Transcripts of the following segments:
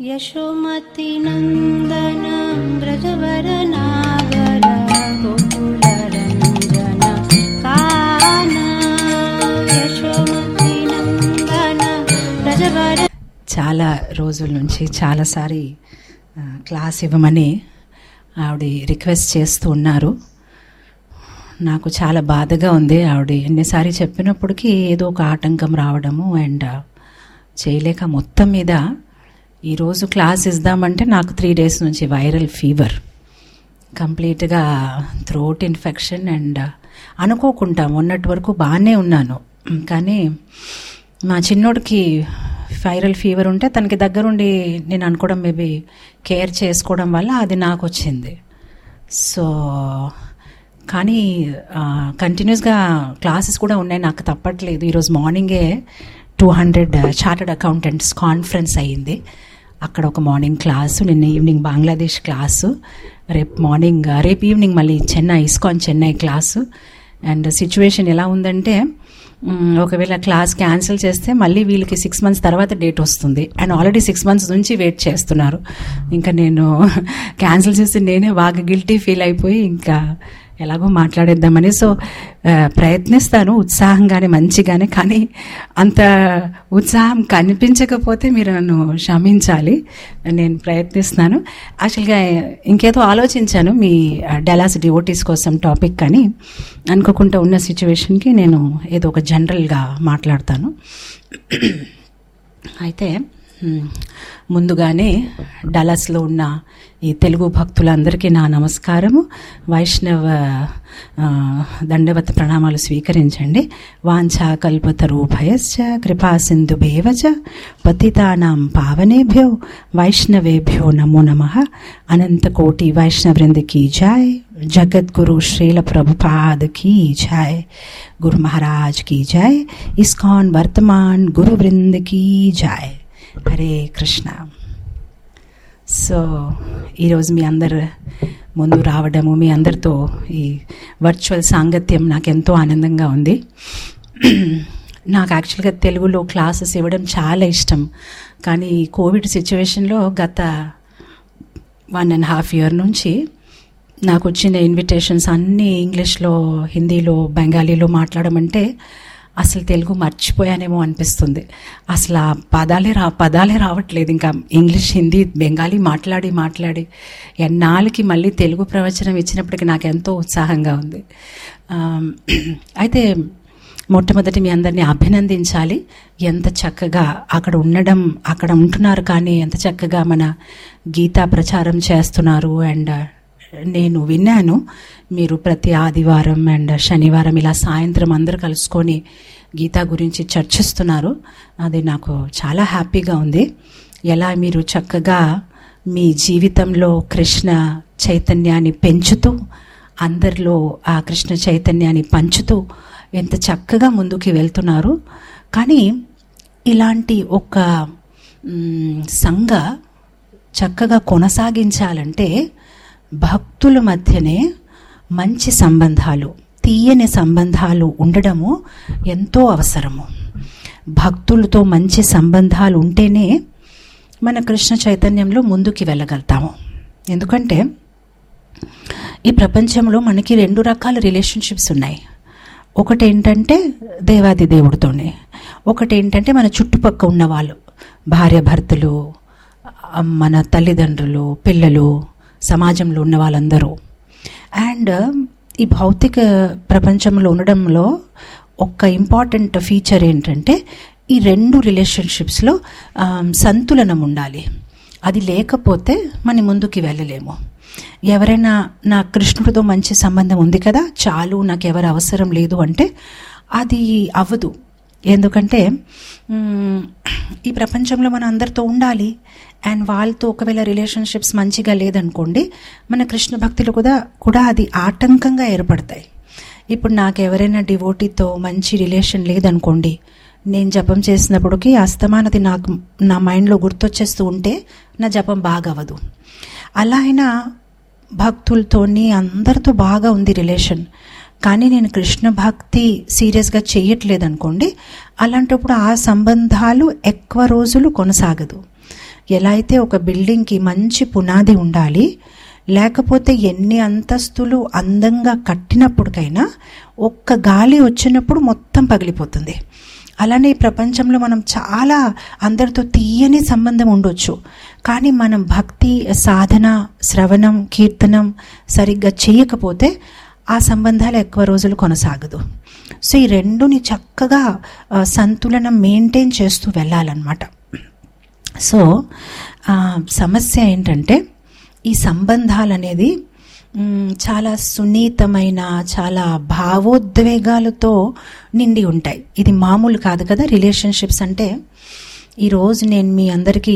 यशोमतिनन्दन व्रजवरनागर गोकुलरञ्जन कान यशोमतिनन्दन व्रजवर చాలా రోజుల నుంచి చాలాసారి ఆ, క్లాస్ ఇవ్వమని ఆవిడ రిక్వెస్ట్ చేస్తూ ఉన్నారు నాకు చాలా బాధగా ఉంది ఆవిడ ఎన్నిసారి చెప్పినప్పటికీ ఏదో ఒక ఆటంకం రావడము అండ్ చేయలేక మొత్తం మీద ఈరోజు క్లాస్ ఇద్దామంటే నాకు త్రీ డేస్ నుంచి వైరల్ ఫీవర్ కంప్లీట్గా థ్రోట్ ఇన్ఫెక్షన్ అండ్ అనుకోకుండా మొన్నటి వరకు బాగానే ఉన్నాను కానీ మా చిన్నోడికి వైరల్ ఫీవర్ ఉంటే తనకి దగ్గరుండి నేను అనుకోవడం మేబీ కేర్ చేసుకోవడం వల్ల అది నాకు వచ్చింది సో కానీ కంటిన్యూస్గా క్లాసెస్ కూడా ఉన్నాయి నాకు తప్పట్లేదు ఈరోజు మార్నింగే two hundred chartered accountants conference అయ్యింది అక్కడ ఒక మార్నింగ్ క్లాసు నిన్న ఈవినింగ్ బంగ్లాదేశ్ క్లాసు రేపు మార్నింగ్ రేపు ఈవినింగ్ మళ్ళీ Chennai ISKCON Chennai class and situation ఎలా ఉందంటే మ్, ఒకవేళ క్లాస్ క్యాన్సిల్ చేస్తే మళ్ళీ వీళ్ళకి సిక్స్ మంత్స్ తర్వాత డేట్ వస్తుంది అండ్ ఆల్రెడీ సిక్స్ మంత్స్ నుంచి వెయిట్ చేస్తున్నారు ఇంకా నేను క్యాన్సిల్ చేస్తే నేనే బాగా గిల్టీ ఫీల్ అయిపోయి ఇంకా ఎలాగో మాట్లాడేద్దామని సో ఆ, ప్రయత్నిస్తాను ఉత్సాహంగానే మంచిగానే కానీ అంత ఉత్సాహం కనిపించకపోతే మీరు నన్ను క్షమించాలి నేను ప్రయత్నిస్తున్నాను యాక్చువల్గా ఇంకేదో ఆలోచించాను మీ డెలాస్ డివోటీస్ కోసం టాపిక్ కానీ అనుకోకుండా ఉన్న సిచ్యువేషన్కి నేను ఏదో ఒక జనరల్గా మాట్లాడతాను అయితే మ్, ముందుగానే డలస్లో ఉన్న ఈ తెలుగు భక్తులందరికీ నా నమస్కారము వైష్ణవ ఆ, దండవత ప్రణామాలు స్వీకరించండి వాంఛా కల్పతరూభయశ్చ కృపా సింధు భేవచ పతితానాం పావనేభ్యో వైష్ణవేభ్యో నమో నమ అనంతకోటి వైష్ణవృంద की जय जगत श्रील प्रभुपाद की जय गुरु महाराज की जय इस्कॉन वर्तमान गुरु वृंद की जय హరే కృష్ణ సో ఈరోజు మీ అందరు ముందు రావడము మీ అందరితో ఈ వర్చువల్ సాంగత్యం నాకు ఎంతో ఆనందంగా ఉంది నాకు యాక్చువల్గా తెలుగులో క్లాసెస్ ఇవ్వడం చాలా ఇష్టం కానీ ఈ కోవిడ్ సిచ్యువేషన్లో గత వన్ అండ్ హాఫ్ ఇయర్ నుంచి నాకు వచ్చిన ఇన్విటేషన్స్ అన్నీ ఇంగ్లీష్లో హిందీలో బెంగాలీలో మాట్లాడమంటే అసలు తెలుగు మర్చిపోయానేమో అనిపిస్తుంది అసలు ఆ పదాలే రా పదాలే రావట్లేదు ఇంకా ఇంగ్లీష్ హిందీ బెంగాలీ మాట్లాడి మాట్లాడి ఎన్నాళ్ళకి మళ్ళీ తెలుగు ప్రవచనం ఇచ్చినప్పటికీ నాకు ఎంతో ఉత్సాహంగా ఉంది ఆ, అయితే మొట్టమొదటి మీ అందరినీ అభినందించాలి ఎంత చక్కగా అక్కడ ఉండడం అక్కడ ఉంటున్నారు కానీ ఎంత చక్కగా మన గీతా ప్రచారం చేస్తున్నారు అండ్ నేను విన్నాను మీరు ప్రతి ఆదివారం అండ్ శనివారం ఇలా సాయంత్రం అందరూ కలుసుకొని గీతా గురించి చర్చిస్తున్నారు అది నాకు చాలా హ్యాపీగా ఉంది ఎలా మీరు చక్కగా మీ జీవితంలో కృష్ణ చైతన్యాన్ని పెంచుతూ అందరిలో ఆ కృష్ణ చైతన్యాన్ని పంచుతూ ఎంత చక్కగా ముందుకు వెళ్తున్నారు కానీ ఇలాంటి ఒక మ్, సంఘ చక్కగా కొనసాగించాలంటే భక్తుల మధ్యనే మంచి సంబంధాలు తీయని సంబంధాలు ఉండడము ఎంతో అవసరము భక్తులతో మంచి సంబంధాలు ఉంటేనే మన కృష్ణ చైతన్యంలో ముందుకి వెళ్ళగలుగుతాము ఎందుకంటే ఈ ప్రపంచంలో మనకి రెండు రకాల రిలేషన్షిప్స్ ఉన్నాయి ఒకటి ఏంటంటే దేవాది దేవుడితోనే ఒకటి ఏంటంటే మన చుట్టుపక్క ఉన్న వాళ్ళు భార్య భర్తలు ఆ, మన తల్లిదండ్రులు పిల్లలు సమాజంలో ఉన్న వాళ్ళందరూ అండ్ ఈ భౌతిక ప్రపంచంలో ఉండడంలో ఒక ఇంపార్టెంట్ ఫీచర్ ఏంటంటే ఈ రెండు రిలేషన్షిప్స్లో ఆ, సంతులనం ఉండాలి అది లేకపోతే మనం ముందుకి వెళ్ళలేము ఎవరైనా నా కృష్ణుడితో మంచి సంబంధం ఉంది కదా చాలు నాకు ఎవరు అవసరం లేదు అంటే అది అవ్వదు ఎందుకంటే మ్, ఈ ప్రపంచంలో మనం అందరితో ఉండాలి అండ్ వాళ్ళతో ఒకవేళ రిలేషన్షిప్స్ మంచిగా లేదనుకోండి మన కృష్ణ భక్తులు కూడా కూడా అది ఆటంకంగా ఏర్పడతాయి ఇప్పుడు నాకు ఎవరైనా డివోటీతో మంచి రిలేషన్ లేదనుకోండి నేను జపం చేసినప్పటికీ అస్తమానది నాకు నా మైండ్లో గుర్తొచ్చేస్తూ ఉంటే నా జపం బాగా అవ్వదు అలా అయినా భక్తులతోని అందరితో బాగా ఉంది రిలేషన్ కానీ నేను కృష్ణ భక్తి సీరియస్గా చేయట్లేదు అనుకోండి అలాంటప్పుడు ఆ సంబంధాలు ఎక్కువ రోజులు కొనసాగదు ఎలా అయితే ఒక బిల్డింగ్కి మంచి పునాది ఉండాలి లేకపోతే ఎన్ని అంతస్తులు అందంగా కట్టినప్పటికైనా ఒక్క గాలి వచ్చినప్పుడు మొత్తం పగిలిపోతుంది అలానే ఈ ప్రపంచంలో మనం చాలా అందరితో తీయని సంబంధం ఉండొచ్చు కానీ మనం భక్తి సాధన శ్రవణం కీర్తనం సరిగ్గా చేయకపోతే ఆ సంబంధాలు ఎక్కువ రోజులు కొనసాగదు సో ఈ రెండుని చక్కగా ఆ, సంతులనం మెయింటైన్ చేస్తూ వెళ్ళాలన్నమాట సో ఆ, సమస్య ఏంటంటే ఈ సంబంధాలు అనేది మ్, చాలా సున్నితమైన చాలా భావోద్వేగాలతో నిండి ఉంటాయి ఇది మామూలు కాదు కదా రిలేషన్షిప్స్ అంటే ఈరోజు నేను మీ అందరికీ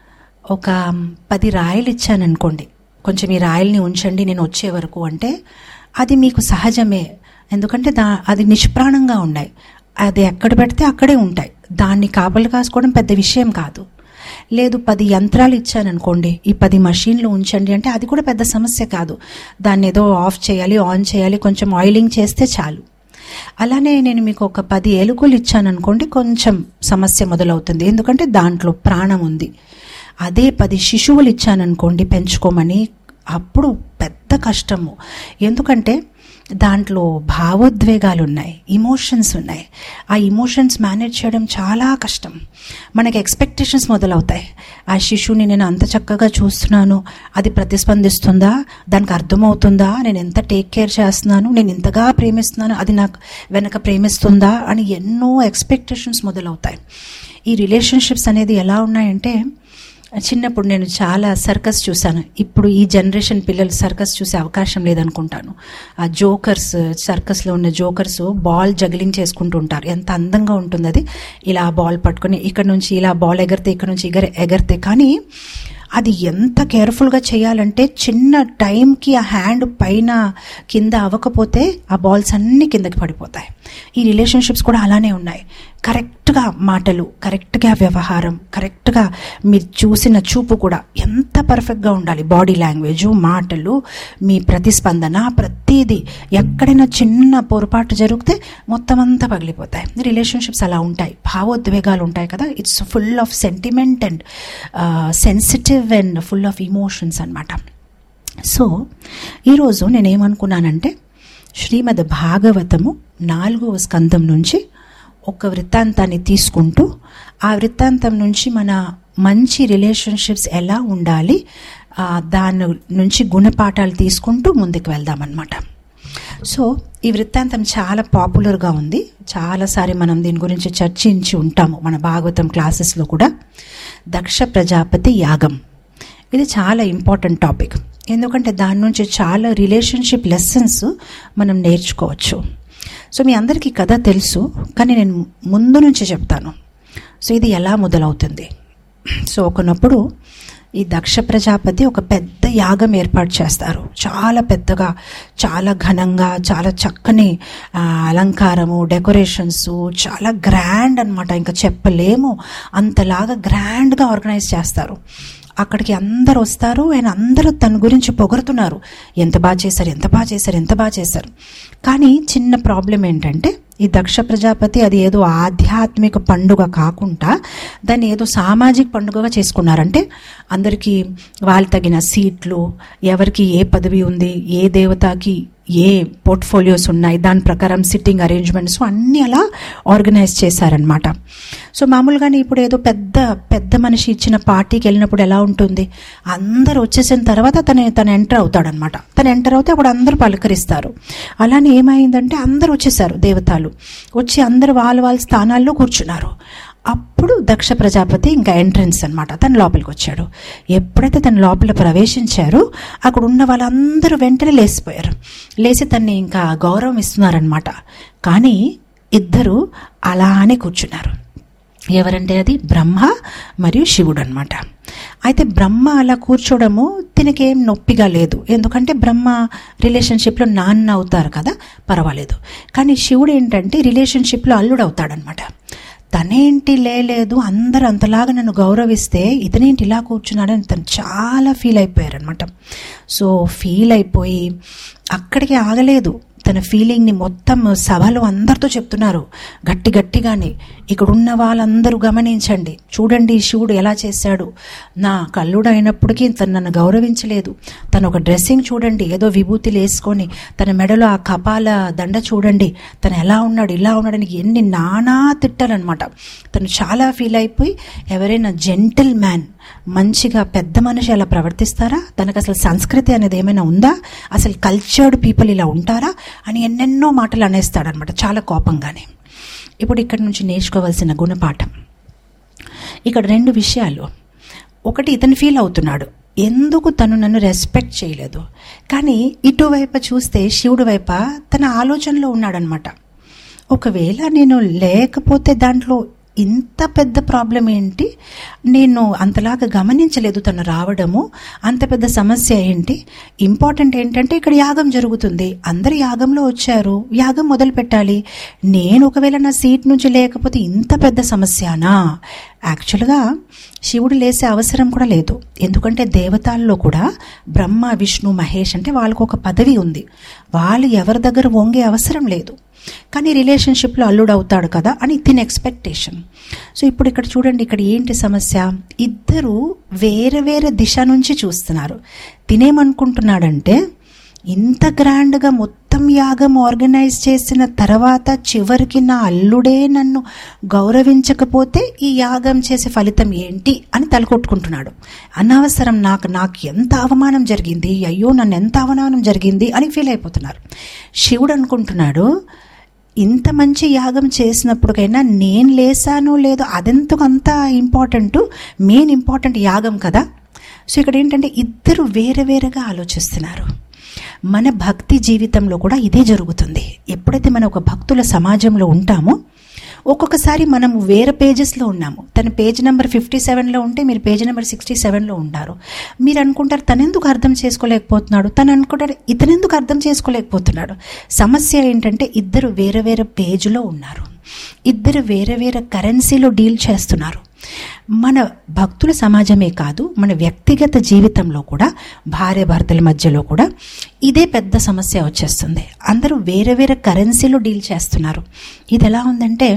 ఒక పది రాయలు ఇచ్చాననుకోండి కొంచెం ఈ రాయల్ని ఉంచండి నేను వచ్చే వరకు అంటే అది మీకు సహజమే ఎందుకంటే దా అది నిష్ప్రాణంగా ఉన్నాయి అది ఎక్కడ పెడితే అక్కడే ఉంటాయి దాన్ని కాపలు కాసుకోవడం పెద్ద విషయం కాదు లేదు పది యంత్రాలు ఇచ్చాననుకోండి ఈ పది మషీన్లు ఉంచండి అంటే అది కూడా పెద్ద సమస్య కాదు దాన్ని ఏదో ఆఫ్ చేయాలి ఆన్ చేయాలి కొంచెం ఆయిలింగ్ చేస్తే చాలు అలానే నేను మీకు ఒక పది ఎలుకలు ఇచ్చాననుకోండి కొంచెం సమస్య మొదలవుతుంది ఎందుకంటే దాంట్లో ప్రాణం ఉంది అదే పది శిశువులు ఇచ్చాననుకోండి పెంచుకోమని అప్పుడు పెద్ద కష్టము ఎందుకంటే దాంట్లో భావోద్వేగాలు ఉన్నాయి ఇమోషన్స్ ఉన్నాయి ఆ ఇమోషన్స్ మేనేజ్ చేయడం చాలా కష్టం మనకి ఎక్స్పెక్టేషన్స్ మొదలవుతాయి ఆ శిశువుని నేను అంత చక్కగా చూస్తున్నాను అది ప్రతిస్పందిస్తుందా దానికి అర్థమవుతుందా నేను ఎంత టేక్ కేర్ చేస్తున్నాను నేను ఇంతగా ప్రేమిస్తున్నాను అది నాకు వెనక ప్రేమిస్తుందా అని ఎన్నో ఎక్స్పెక్టేషన్స్ మొదలవుతాయి ఈ రిలేషన్షిప్స్ అనేది ఎలా ఉన్నాయంటే చిన్నప్పుడు నేను చాలా సర్కస్ చూశాను ఇప్పుడు ఈ జనరేషన్ పిల్లలు సర్కస్ చూసే అవకాశం లేదనుకుంటాను ఆ జోకర్స్ సర్కస్లో ఉన్న జోకర్స్ బాల్ జగ్లింగ్ చేసుకుంటూ ఉంటారు ఎంత అందంగా ఉంటుంది అది ఇలా బాల్ పట్టుకొని ఇక్కడ నుంచి ఇలా బాల్ ఎగరితే ఇక్కడ నుంచి ఎగర ఎగరితే కానీ అది ఎంత కేర్ఫుల్గా చేయాలంటే చిన్న టైంకి ఆ హ్యాండ్ పైన కింద అవ్వకపోతే ఆ బాల్స్ అన్నీ కిందకి పడిపోతాయి ఈ రిలేషన్షిప్స్ కూడా అలానే ఉన్నాయి కరెక్ట్గా మాటలు కరెక్ట్గా వ్యవహారం కరెక్ట్గా మీరు చూసిన చూపు కూడా ఎంత పర్ఫెక్ట్గా ఉండాలి బాడీ లాంగ్వేజ్ మాటలు మీ ప్రతిస్పందన ప్రతిదీ ఎక్కడైనా చిన్న పొరపాటు జరిగితే మొత్తం అంతా పగిలిపోతాయి రిలేషన్షిప్స్ అలా ఉంటాయి భావోద్వేగాలు ఉంటాయి కదా it's full of sentiment and sensitive and full of emotions అనమాట సో ఈరోజు నేనేమనుకున్నానంటే శ్రీమద్ భాగవతము నాలుగవ స్కందం నుంచి ఒక వృత్తాంతాన్ని తీసుకుంటూ ఆ వృత్తాంతం నుంచి మన మంచి రిలేషన్షిప్స్ ఎలా ఉండాలి ఆ, దాని నుంచి గుణపాఠాలు తీసుకుంటూ ముందుకు వెళ్దామన్నమాట సో ఈ వృత్తాంతం చాలా పాపులర్గా ఉంది చాలాసారి మనం దీని గురించి చర్చించి ఉంటాము మన భాగవతం క్లాసెస్లో కూడా దక్ష ప్రజాపతి యాగం ఇది చాలా ఇంపార్టెంట్ టాపిక్ ఎందుకంటే దాని నుంచి చాలా రిలేషన్షిప్ లెసన్స్ మనం నేర్చుకోవచ్చు సో మీ అందరికీ కథ తెలుసు కానీ నేను ముందు నుంచి చెప్తాను సో ఇది ఎలా మొదలవుతుంది సో ఒకనప్పుడు ఈ దక్ష ప్రజాపతి ఒక పెద్ద యాగం ఏర్పాటు చేస్తారు చాలా పెద్దగా చాలా ఘనంగా చాలా చక్కని ఆ, అలంకారము డెకరేషన్స్ చాలా గ్రాండ్ అన్నమాట ఇంకా చెప్పలేము అంతలాగా గ్రాండ్గా ఆర్గనైజ్ చేస్తారు అక్కడికి అందరు వస్తారు ఆయన అందరూ తన గురించి పొగడుతున్నారు ఎంత బాగా చేశారు ఎంత బాగా చేశారు ఎంత బాగా చేశారు కానీ చిన్న ప్రాబ్లం ఏంటంటే ఈ దక్ష ప్రజాపతి అది ఏదో ఆధ్యాత్మిక పండుగ కాకుండా దాన్ని ఏదో సామాజిక పండుగగా చేసుకున్నారంటే అందరికీ వాళ్ళు తగిన సీట్లు ఎవరికి ఏ పదవి ఉంది ఏ దేవతకి ఏ పోర్ట్ఫోలియోస్ ఉన్నాయి దాని ప్రకారం సిట్టింగ్ అరేంజ్మెంట్స్ అన్నీ అలా ఆర్గనైజ్ చేశారనమాట సో మామూలుగానే ఇప్పుడు ఏదో పెద్ద పెద్ద మనిషి ఇచ్చిన పార్టీకి వెళ్ళినప్పుడు ఎలా ఉంటుంది అందరు వచ్చేసిన తర్వాత తను తను ఎంటర్ అవుతాడనమాట తను ఎంటర్ అవుతే అప్పుడు అందరూ పలకరిస్తారు అలానే ఏమైందంటే అందరూ వచ్చేసారు దేవతలు వచ్చి అందరు వాళ్ళ వాళ్ళ స్థానాల్లో కూర్చున్నారు అప్పుడు దక్ష ప్రజాపతి ఇంకా ఎంట్రన్స్ అన్నమాట తను లోపలికి వచ్చాడు ఎప్పుడైతే తను లోపల ప్రవేశించారో అక్కడ ఉన్న వాళ్ళందరూ వెంటనే లేచిపోయారు లేచి తన్ని ఇంకా గౌరవం ఇస్తున్నారనమాట కానీ ఇద్దరు అలానే కూర్చున్నారు ఎవరంటే అది బ్రహ్మ మరియు శివుడు అనమాట అయితే బ్రహ్మ అలా కూర్చోవడము తినకేం నొప్పిగా లేదు ఎందుకంటే బ్రహ్మ రిలేషన్షిప్లో నాన్న అవుతారు కదా పర్వాలేదు కానీ శివుడు ఏంటంటే రిలేషన్షిప్లో అల్లుడు అవుతాడనమాట తనేంటి లేలేదు అందరూ అంతలాగా నన్ను గౌరవిస్తే ఇతనేంటి ఇలా కూర్చున్నాడని తను చాలా ఫీల్ అయిపోయారనమాట సో ఫీల్ అయిపోయి అక్కడికి ఆగలేదు తన ఫీలింగ్ని మొత్తం సభలో అందరితో చెప్తున్నారు గట్టి గట్టిగానే ఇక్కడ ఉన్న వాళ్ళందరూ గమనించండి చూడండి శివుడు ఎలా చేశాడు నా కల్లుడు అయినప్పటికీ తను నన్ను గౌరవించలేదు తను ఒక డ్రెస్సింగ్ చూడండి ఏదో విభూతిలు వేసుకొని తన మెడలో ఆ కపాల దండ చూడండి తను ఎలా ఉన్నాడు ఇలా ఉన్నాడని ఎన్ని నానా తిట్టాలన్నమాట తను చాలా ఫీల్ అయిపోయి ఎవరైనా జెంటిల్ మ్యాన్ మంచిగా పెద్ద మనిషి అలా ప్రవర్తిస్తారా తనకు అసలు సంస్కృతి అనేది ఏమైనా ఉందా అసలు కల్చర్డ్ పీపుల్ ఇలా ఉంటారా అని ఎన్నెన్నో మాటలు అనేస్తాడనమాట చాలా కోపంగానే ఇప్పుడు ఇక్కడ నుంచి నేర్చుకోవాల్సిన గుణపాఠం ఇక్కడ రెండు విషయాలు ఒకటి ఇతను ఫీల్ అవుతున్నాడు ఎందుకు తను నన్ను రెస్పెక్ట్ చేయలేదు కానీ ఇటువైపు చూస్తే శివుడి వైపు తన ఆలోచనలో ఉన్నాడనమాట ఒకవేళ నేను లేకపోతే దాంట్లో ఇంత పెద్ద ప్రాబ్లం ఏంటి నేను అంతలాగా గమనించలేదు తను రావడము అంత పెద్ద సమస్య ఏంటి ఇంపార్టెంట్ ఏంటంటే ఇక్కడ యాగం జరుగుతుంది అందరు యాగంలో వచ్చారు యాగం మొదలు పెట్టాలి నేను ఒకవేళ నా సీట్ నుంచి లేకపోతే ఇంత పెద్ద సమస్యనా యాక్చువల్గా శివుడు లేసే అవసరం కూడా లేదు ఎందుకంటే దేవతల్లో కూడా బ్రహ్మ విష్ణు మహేష్ అంటే వాళ్ళకు ఒక పదవి ఉంది వాళ్ళు ఎవరి దగ్గర వంగే అవసరం లేదు కానీ రిలేషన్షిప్లో అల్లుడు అవుతాడు కదా అని తిన ఎక్స్పెక్టేషన్ సో ఇప్పుడు ఇక్కడ చూడండి ఇక్కడ ఏంటి సమస్య ఇద్దరు వేరే వేరే దిశ నుంచి చూస్తున్నారు తినేమనుకుంటున్నాడంటే ఇంత గ్రాండ్గా మొత్తం యాగం ఆర్గనైజ్ చేసిన తర్వాత చివరికి నా అల్లుడే నన్ను గౌరవించకపోతే ఈ యాగం చేసే ఫలితం ఏంటి అని తలకొట్టుకుంటున్నాడు అనవసరం నాకు నాకు ఎంత అవమానం జరిగింది అయ్యో నన్ను ఎంత అవమానం జరిగింది అని ఫీల్ అయిపోతున్నారు శివుడు అనుకుంటున్నాడు ఇంత మంచి యాగం చేసినప్పటికైనా నేను లేసానో లేదో అదెందుకు అంత ఇంపార్టెంట్ మెయిన్ ఇంపార్టెంట్ యాగం కదా సో ఇక్కడ ఏంటంటే ఇద్దరు వేరే వేరేగా ఆలోచిస్తున్నారు మన భక్తి జీవితంలో కూడా ఇదే జరుగుతుంది ఎప్పుడైతే మనం ఒక భక్తుల సమాజంలో ఉంటామో ఒక్కొక్కసారి మనం వేరే పేజెస్లో ఉన్నాము తన పేజ్ నెంబర్ ఫిఫ్టీ సెవెన్లో ఉంటే మీరు పేజ్ నెంబర్ సిక్స్టీ సెవెన్లో ఉంటారు మీరు అనుకుంటారు తనెందుకు అర్థం చేసుకోలేకపోతున్నాడు తను అనుకుంటారు ఇతనెందుకు అర్థం చేసుకోలేకపోతున్నాడు సమస్య ఏంటంటే ఇద్దరు వేరే వేరే పేజీలో ఉన్నారు ఇద్దరు వేరే వేరే కరెన్సీలో డీల్ చేస్తున్నారు మన భక్తుల సమాజమే కాదు మన వ్యక్తిగత జీవితంలో కూడా భార్య భర్తల మధ్యలో కూడా ఇదే పెద్ద సమస్య వచ్చేస్తుంది అందరూ వేరే వేరే కరెన్సీలో డీల్ చేస్తున్నారు ఇది ఎలా ఉందంటే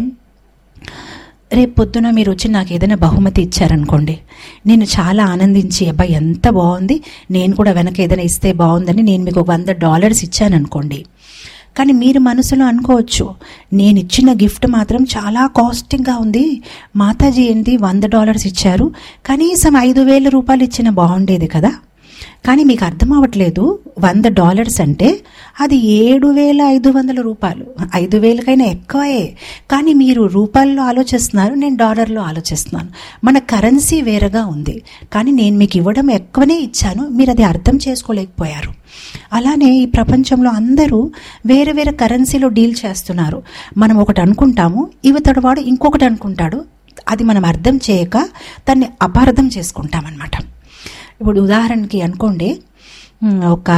రేపు పొద్దున మీరు వచ్చి నాకు ఏదైనా బహుమతి ఇచ్చారనుకోండి నేను చాలా ఆనందించి అబ్బాయి ఎంత బాగుంది నేను కూడా వెనక ఏదైనా ఇస్తే బాగుందని నేను మీకు ఒక వంద డాలర్స్ ఇచ్చాననుకోండి కానీ మీరు మనసులో అనుకోవచ్చు నేను ఇచ్చిన గిఫ్ట్ మాత్రం చాలా కాస్టింగ్గా ఉంది మాతాజీ ఏంటి వంద డాలర్స్ ఇచ్చారు కనీసం ఐదు వేల రూపాయలు ఇచ్చిన బాగుండేది కదా కానీ మీకు అర్థం అవ్వట్లేదు వంద డాలర్స్ అంటే అది ఏడు వేల ఐదు వందల రూపాయలు ఐదు వేలకైనా ఎక్కువే కానీ మీరు రూపాయల్లో ఆలోచిస్తున్నారు నేను డాలర్లో ఆలోచిస్తున్నాను మన కరెన్సీ వేరేగా ఉంది కానీ నేను మీకు ఇవ్వడం ఎక్కువనే ఇచ్చాను మీరు అది అర్థం చేసుకోలేకపోయారు అలానే ఈ ప్రపంచంలో అందరూ వేరే వేరే కరెన్సీలో డీల్ చేస్తున్నారు మనం ఒకటి అనుకుంటాము ఇవతడు వాడు ఇంకొకటి అనుకుంటాడు అది మనం అర్థం చేయక దాన్ని అపార్థం చేసుకుంటామన్నమాట ఇప్పుడు ఉదాహరణకి అనుకోండి ఉమ్, ఒక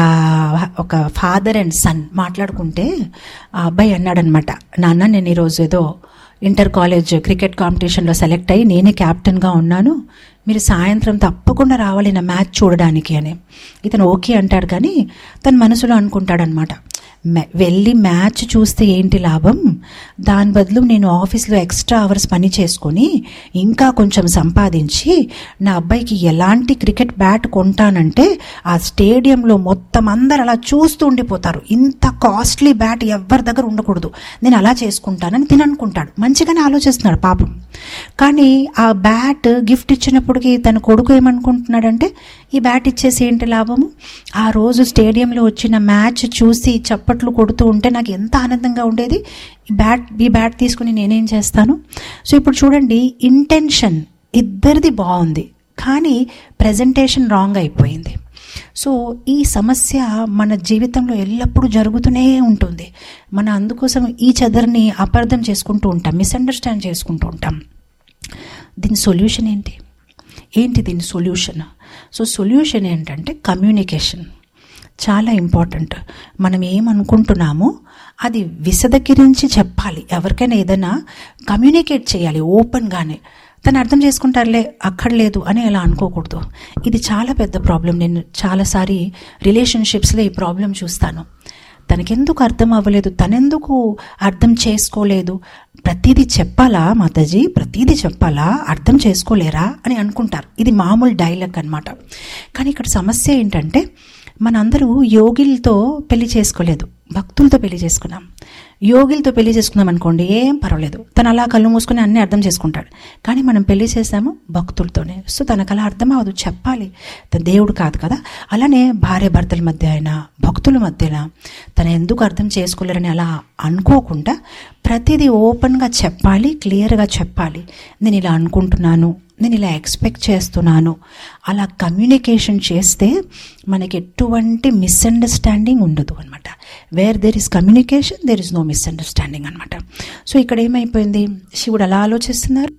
ఒక ఫాదర్ అండ్ సన్ మాట్లాడుకుంటే ఆ అబ్బాయి అన్నాడనమాట నాన్న నేను ఈరోజు ఏదో ఇంటర్ కాలేజ్ క్రికెట్ కాంపిటీషన్లో సెలెక్ట్ అయ్యి నేనే క్యాప్టెన్గా ఉన్నాను మీరు సాయంత్రం తప్పకుండా రావాలి నా మ్యాచ్ చూడడానికి అని ఇతను ఓకే అంటాడు కానీ తన మనసులో అనుకుంటాడనమాట "మ్యా- వెళ్ళి మ్యాచ్ చూస్తే ఏంటి లాభం దాని బదులు నేను ఆఫీస్లో ఎక్స్ట్రా అవర్స్ పని చేసుకొని ఇంకా కొంచెం సంపాదించి నా అబ్బాయికి ఎలాంటి క్రికెట్ బ్యాట్ కొంటానంటే ఆ స్టేడియంలో మొత్తం అందరు అలా చూస్తూ ఉండిపోతారు ఇంత కాస్ట్లీ బ్యాట్ ఎవరి దగ్గర ఉండకూడదు నేను అలా చేసుకుంటానని తిని అనుకుంటాడు మంచిగానే ఆలోచిస్తున్నాడు పాపం కానీ ఆ బ్యాట్ గిఫ్ట్ ఇచ్చినప్పటికీ తన కొడుకు ఏమనుకుంటున్నాడంటే ఈ బ్యాట్ ఇచ్చేసి ఏంటి లాభము ఆ రోజు స్టేడియంలో వచ్చిన మ్యాచ్ చూసి చప్పట్లు కొడుతూ ఉంటే నాకు ఎంత ఆనందంగా ఉండేది ఈ బ్యాట్ ఈ బ్యాట్ తీసుకుని నేనేం చేస్తాను సో ఇప్పుడు చూడండి ఇంటెన్షన్ ఇద్దరిది బాగుంది కానీ ప్రజెంటేషన్ రాంగ్ అయిపోయింది సో ఈ సమస్య మన జీవితంలో ఎల్లప్పుడూ జరుగుతూనే ఉంటుంది మన అందుకోసం ఈ చెదర్ని అపార్థం చేసుకుంటూ ఉంటాం మిస్అండర్స్టాండ్ చేసుకుంటూ ఉంటాం దీని సొల్యూషన్ ఏంటి ఏంటి దీని సొల్యూషన్ సో సొల్యూషన్ ఏంటంటే కమ్యూనికేషన్ చాలా ఇంపార్టెంట్ మనం ఏమనుకుంటున్నామో అది విశదకిరించి చెప్పాలి ఎవరికైనా ఏదైనా కమ్యూనికేట్ చేయాలి ఓపెన్గానే తను అర్థం చేసుకుంటారులే అక్కడ లేదు అని అలా అనుకోకూడదు ఇది చాలా పెద్ద ప్రాబ్లం నేను చాలాసారి రిలేషన్షిప్స్లో ఈ ప్రాబ్లం చూస్తాను తనకెందుకు అర్థం అవ్వలేదు తనెందుకు అర్థం చేసుకోలేదు ప్రతిదీ చెప్పాలా మాతాజీ ప్రతిదీ చెప్పాలా అర్థం చేసుకోలేరా అని అనుకుంటారు ఇది మామూలు డైలాగ్ అన్నమాట కానీ ఇక్కడ సమస్య ఏంటంటే మనందరూ యోగిలతో పెళ్లి చేసుకోలేదు భక్తులతో పెళ్లి చేసుకున్నాం యోగిలతో పెళ్లి చేసుకున్నాం అనుకోండి ఏం పర్వాలేదు తను అలా కళ్ళు మూసుకుని అన్నీ అర్థం చేసుకుంటాడు కానీ మనం పెళ్లి చేసాము భక్తులతోనే సో తనకు అలా అర్థం అవ్వదు చెప్పాలి తన దేవుడు కాదు కదా అలానే భార్య భర్తల మధ్య అయినా భక్తుల మధ్యన తను ఎందుకు అర్థం చేసుకోలేరని అలా అనుకోకుండా ప్రతిదీ ఓపెన్గా చెప్పాలి క్లియర్గా చెప్పాలి నేను ఇలా అనుకుంటున్నాను నేను ఇలా ఎక్స్పెక్ట్ చేస్తున్నాను అలా కమ్యూనికేషన్ చేస్తే మనకి ఎటువంటి మిస్అండర్స్టాండింగ్ ఉండదు అనమాట where there is communication there is no misunderstanding అనమాట సో ఇక్కడ ఏమైపోయింది శివుడు అలా ఆలోచిస్తున్నారు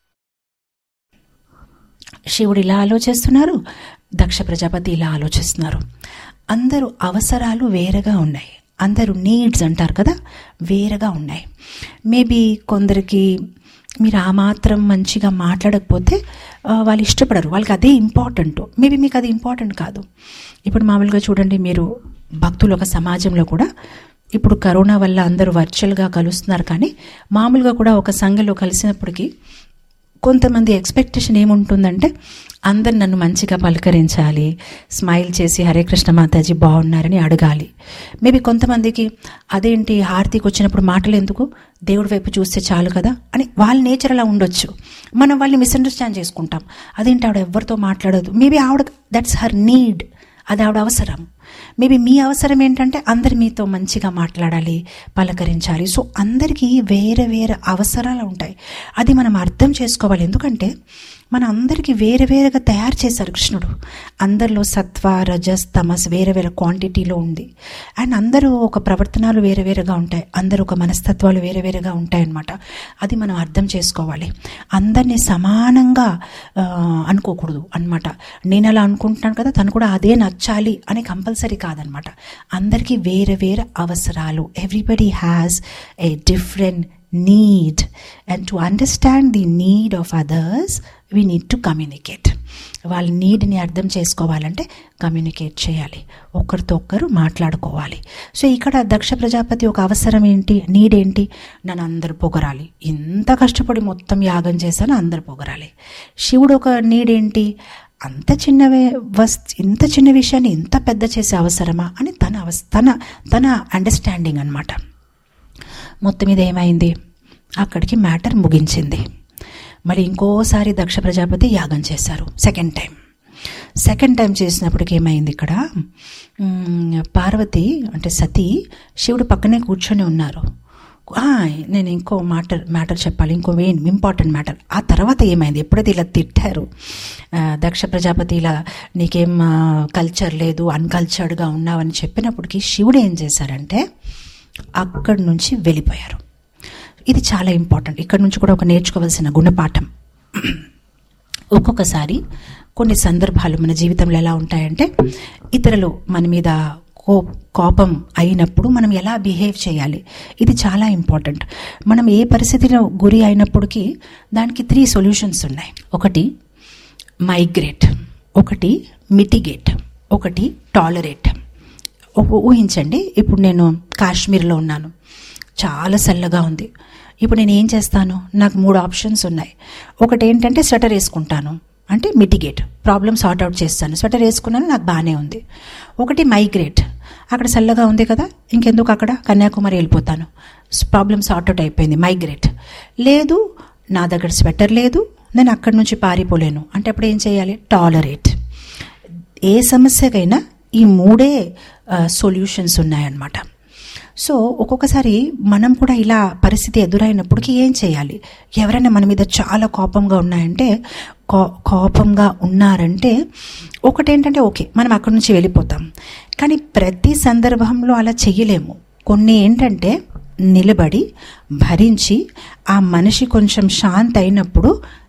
శివుడు ఇలా ఆలోచిస్తున్నారు దక్ష ప్రజాపతి ఇలా ఆలోచిస్తున్నారు అందరూ అవసరాలు వేరేగా ఉన్నాయి అందరూ నీడ్స్ అంటారు కదా వేరేగా ఉన్నాయి మేబీ కొందరికి మీరు ఆ మాత్రం మంచిగా మాట్లాడకపోతే ఆ, వాళ్ళు ఇష్టపడరు వాళ్ళకి అదే ఇంపార్టెంట్ మేబీ మీకు అది ఇంపార్టెంట్ కాదు ఇప్పుడు మామూలుగా చూడండి మీరు భక్తులు ఒక సమాజంలో కూడా ఇప్పుడు కరోనా వల్ల అందరూ వర్చువల్గా కలుస్తున్నారు కానీ మామూలుగా కూడా ఒక సంఘలో కలిసినప్పటికీ కొంతమంది ఎక్స్పెక్టేషన్ ఏముంటుందంటే అందరు నన్ను మంచిగా పలకరించాలి స్మైల్ చేసి హరే కృష్ణ మాతాజీ బాగున్నారని అడగాలి మేబీ కొంతమందికి అదేంటి హారతికి వచ్చినప్పుడు మాటలు ఎందుకు దేవుడి వైపు చూస్తే చాలు కదా అని వాళ్ళ నేచర్ అలా ఉండొచ్చు మనం వాళ్ళని మిస్అండర్స్టాండ్ చేసుకుంటాం అదేంటి ఆవిడ ఎవరితో మాట్లాడదు మేబీ ఆవిడ దట్స్ హర్ నీడ్ అది ఆవిడ అవసరం మేబీ మీ అవసరం ఏంటంటే అందరు మీతో మంచిగా మాట్లాడాలి పలకరించాలి సో అందరికీ వేరే వేరే అవసరాలు ఉంటాయి అది మనం అర్థం చేసుకోవాలి ఎందుకంటే మన అందరికీ వేరే వేరేగా తయారు చేశారు కృష్ణుడు అందరిలో సత్వ రజస్ తమస్ వేరే వేరే క్వాంటిటీలో ఉంది అండ్ అందరూ ఒక ప్రవర్తనలు వేరే వేరేగా ఉంటాయి అందరూ ఒక మనస్తత్వాలు వేరే వేరేగా ఉంటాయి అన్నమాట అది మనం అర్థం చేసుకోవాలి అందరినీ సమానంగా ఆ, అనుకోకూడదు అన్నమాట నేను అలా అనుకుంటున్నాను కదా తను కూడా అదే నచ్చాలి అని కంపల్సరీ కాదనమాట అందరికీ వేరే వేరే అవసరాలు everybody has a different need and to understand the need of others we need to communicate వాళ్ళ నీడ్ని అర్థం చేసుకోవాలంటే కమ్యూనికేట్ చేయాలి ఒకరితో ఒక్కరు మాట్లాడుకోవాలి సో ఇక్కడ దక్ష ప్రజాపతి ఒక అవసరం ఏంటి నీడ్ ఏంటి నన్ను అందరు పొగరాలి ఇంత కష్టపడి మొత్తం యాగం చేశాను అందరు పొగరాలి శివుడు ఒక నీడ్ ఏంటి అంత చిన్నవే వస్ ఇంత చిన్న విషయాన్ని ఇంత పెద్ద చేసే అవసరమా అని తన అవస్ తన తన అండర్స్టాండింగ్ అనమాట మొత్తం మీద ఏమైంది అక్కడికి మ్యాటర్ ముగించింది మరి ఇంకోసారి దక్ష ప్రజాపతి యాగం చేశారు సెకండ్ టైం సెకండ్ టైం చేసినప్పటికి ఏమైంది ఇక్కడ మ్, పార్వతి అంటే సతీ శివుడు పక్కనే కూర్చొని ఉన్నారు ఆ, నేను ఇంకో మ్యాటర్ మ్యాటర్ చెప్పాలి ఇంకో ఇంపార్టెంట్ మ్యాటర్ ఆ తర్వాత ఏమైంది ఎప్పుడైతే ఇలా తిట్టారు ఆ, దక్ష ప్రజాపతి ఇలా నీకేం కల్చర్ లేదు అన్కల్చర్డ్గా ఉన్నావని చెప్పినప్పటికీ శివుడు ఏం చేశారంటే అక్కడి నుంచి వెళ్ళిపోయారు ఇది చాలా ఇంపార్టెంట్ ఇక్కడ నుంచి కూడా ఒక నేర్చుకోవాల్సిన గుణపాఠం ఒక్కొక్కసారి కొన్ని సందర్భాలు మన జీవితంలో ఎలా ఉంటాయంటే ఇతరులు మన మీద కో కోపం అయినప్పుడు మనం ఎలా బిహేవ్ చేయాలి ఇది చాలా ఇంపార్టెంట్ మనం ఏ పరిస్థితిలో గురి అయినప్పటికీ దానికి త్రీ సొల్యూషన్స్ ఉన్నాయి ఒకటి మైగ్రేట్ ఒకటి మిటిగేట్ ఒకటి టాలరేట్ ఊ- ఊహించండి ఇప్పుడు నేను కాశ్మీర్లో ఉన్నాను చాలా చల్లగా ఉంది ఇప్పుడు నేను ఏం చేస్తాను నాకు మూడు ఆప్షన్స్ ఉన్నాయి ఒకటి ఏంటంటే స్వెటర్ వేసుకుంటాను అంటే మిటిగేట్ ప్రాబ్లమ్ సార్ట్ అవుట్ చేస్తాను స్వెటర్ వేసుకున్నాను నాకు బాగానే ఉంది ఒకటి మైగ్రేట్ అక్కడ చల్లగా ఉంది కదా ఇంకెందుకు అక్కడ కన్యాకుమారి వెళ్ళిపోతాను ప్రాబ్లమ్ సార్ట్ అవుట్ అయిపోయింది మైగ్రేట్ లేదు నా దగ్గర స్వెటర్ లేదు నేను అక్కడి నుంచి పారిపోలేను అంటే అప్పుడు ఏం చేయాలి టాలరేట్ ఏ సమస్యకైనా ఈ మూడే సొల్యూషన్స్ ఉన్నాయన్నమాట సో ఒక్కొక్కసారి మనం కూడా ఇలా పరిస్థితి ఎదురైనప్పటికీ ఏం చేయాలి ఎవరైనా మన మీద చాలా కోపంగా ఉన్నాయంటే కో కోపంగా ఉన్నారంటే ఒకటేంటంటే ఓకే మనం అక్కడి నుంచి వెళ్ళిపోతాం కానీ ప్రతి సందర్భంలో అలా చెయ్యలేము కొన్ని ఏంటంటే నిలబడి భరించి ఆ మనిషి కొంచెం శాంతి అయినప్పుడు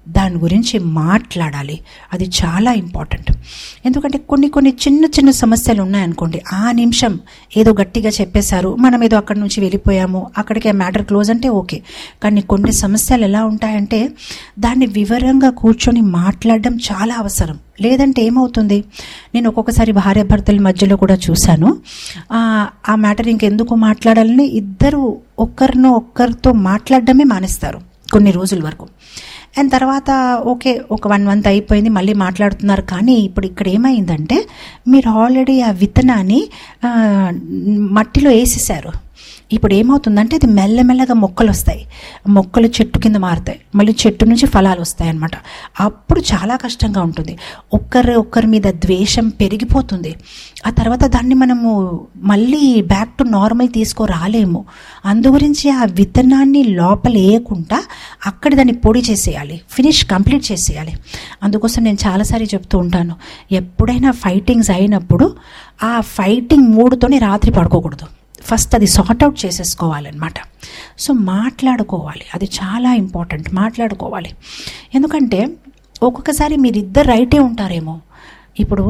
దాని గురించి మాట్లాడాలి అది చాలా ఇంపార్టెంట్ ఎందుకంటే కొన్ని కొన్ని చిన్న చిన్న సమస్యలు ఉన్నాయనుకోండి ఆ నిమిషం ఏదో గట్టిగా చెప్పేశారు మనం ఏదో అక్కడి నుంచి వెళ్ళిపోయాము అక్కడికి ఆ మ్యాటర్ క్లోజ్ అంటే ఓకే కానీ కొన్ని సమస్యలు ఎలా ఉంటాయంటే దాన్ని వివరంగా కూర్చొని మాట్లాడడం చాలా అవసరం లేదంటే ఏమవుతుంది నేను ఒక్కొక్కసారి భార్యాభర్తల మధ్యలో కూడా చూశాను ఆ, ఆ మ్యాటర్ ఇంకెందుకు మాట్లాడాలని ఇద్దరు ఒక్కరినో ఒక్కరితో మాట్లాడడమే మానేస్తారు కొన్ని రోజుల వరకు అండ్ తర్వాత ఓకే ఒక వన్ మంత్ అయిపోయింది మళ్ళీ మాట్లాడుతున్నారు కానీ ఇప్పుడు ఇక్కడ ఏమైందంటే మీరు ఆల్రెడీ ఆ విత్తనాన్ని ఆ, మట్టిలో వేసేసారు ఇప్పుడు ఏమవుతుందంటే అది మెల్లమెల్లగా మొక్కలు వస్తాయి మొక్కలు చెట్టు కింద మారుతాయి మళ్ళీ చెట్టు నుంచి ఫలాలు వస్తాయి అన్నమాట అప్పుడు చాలా కష్టంగా ఉంటుంది ఒక్కరి ఒక్కరి మీద ద్వేషం పెరిగిపోతుంది ఆ తర్వాత దాన్ని మనము మళ్ళీ బ్యాక్ టు నార్మల్ తీసుకురాలేము అందు గురించి ఆ విత్తనాన్ని లోపల వేయకుండా అక్కడ దాన్ని పొడి చేసేయాలి ఫినిష్ కంప్లీట్ చేసేయాలి అందుకోసం నేను చాలాసారి చెప్తూ ఉంటాను ఎప్పుడైనా ఫైటింగ్స్ అయినప్పుడు ఆ ఫైటింగ్ మూడుతోనే రాత్రి పడుకోకూడదు ఫస్ట్ అది సార్ట్ అవుట్ చేసేసుకోవాలన్నమాట సో మాట్లాడుకోవాలి అది చాలా ఇంపార్టెంట్ మాట్లాడుకోవాలి ఎందుకంటే ఒక్కొక్కసారి మీరిద్దరు రైటే ఉంటారేమో ఇప్పుడు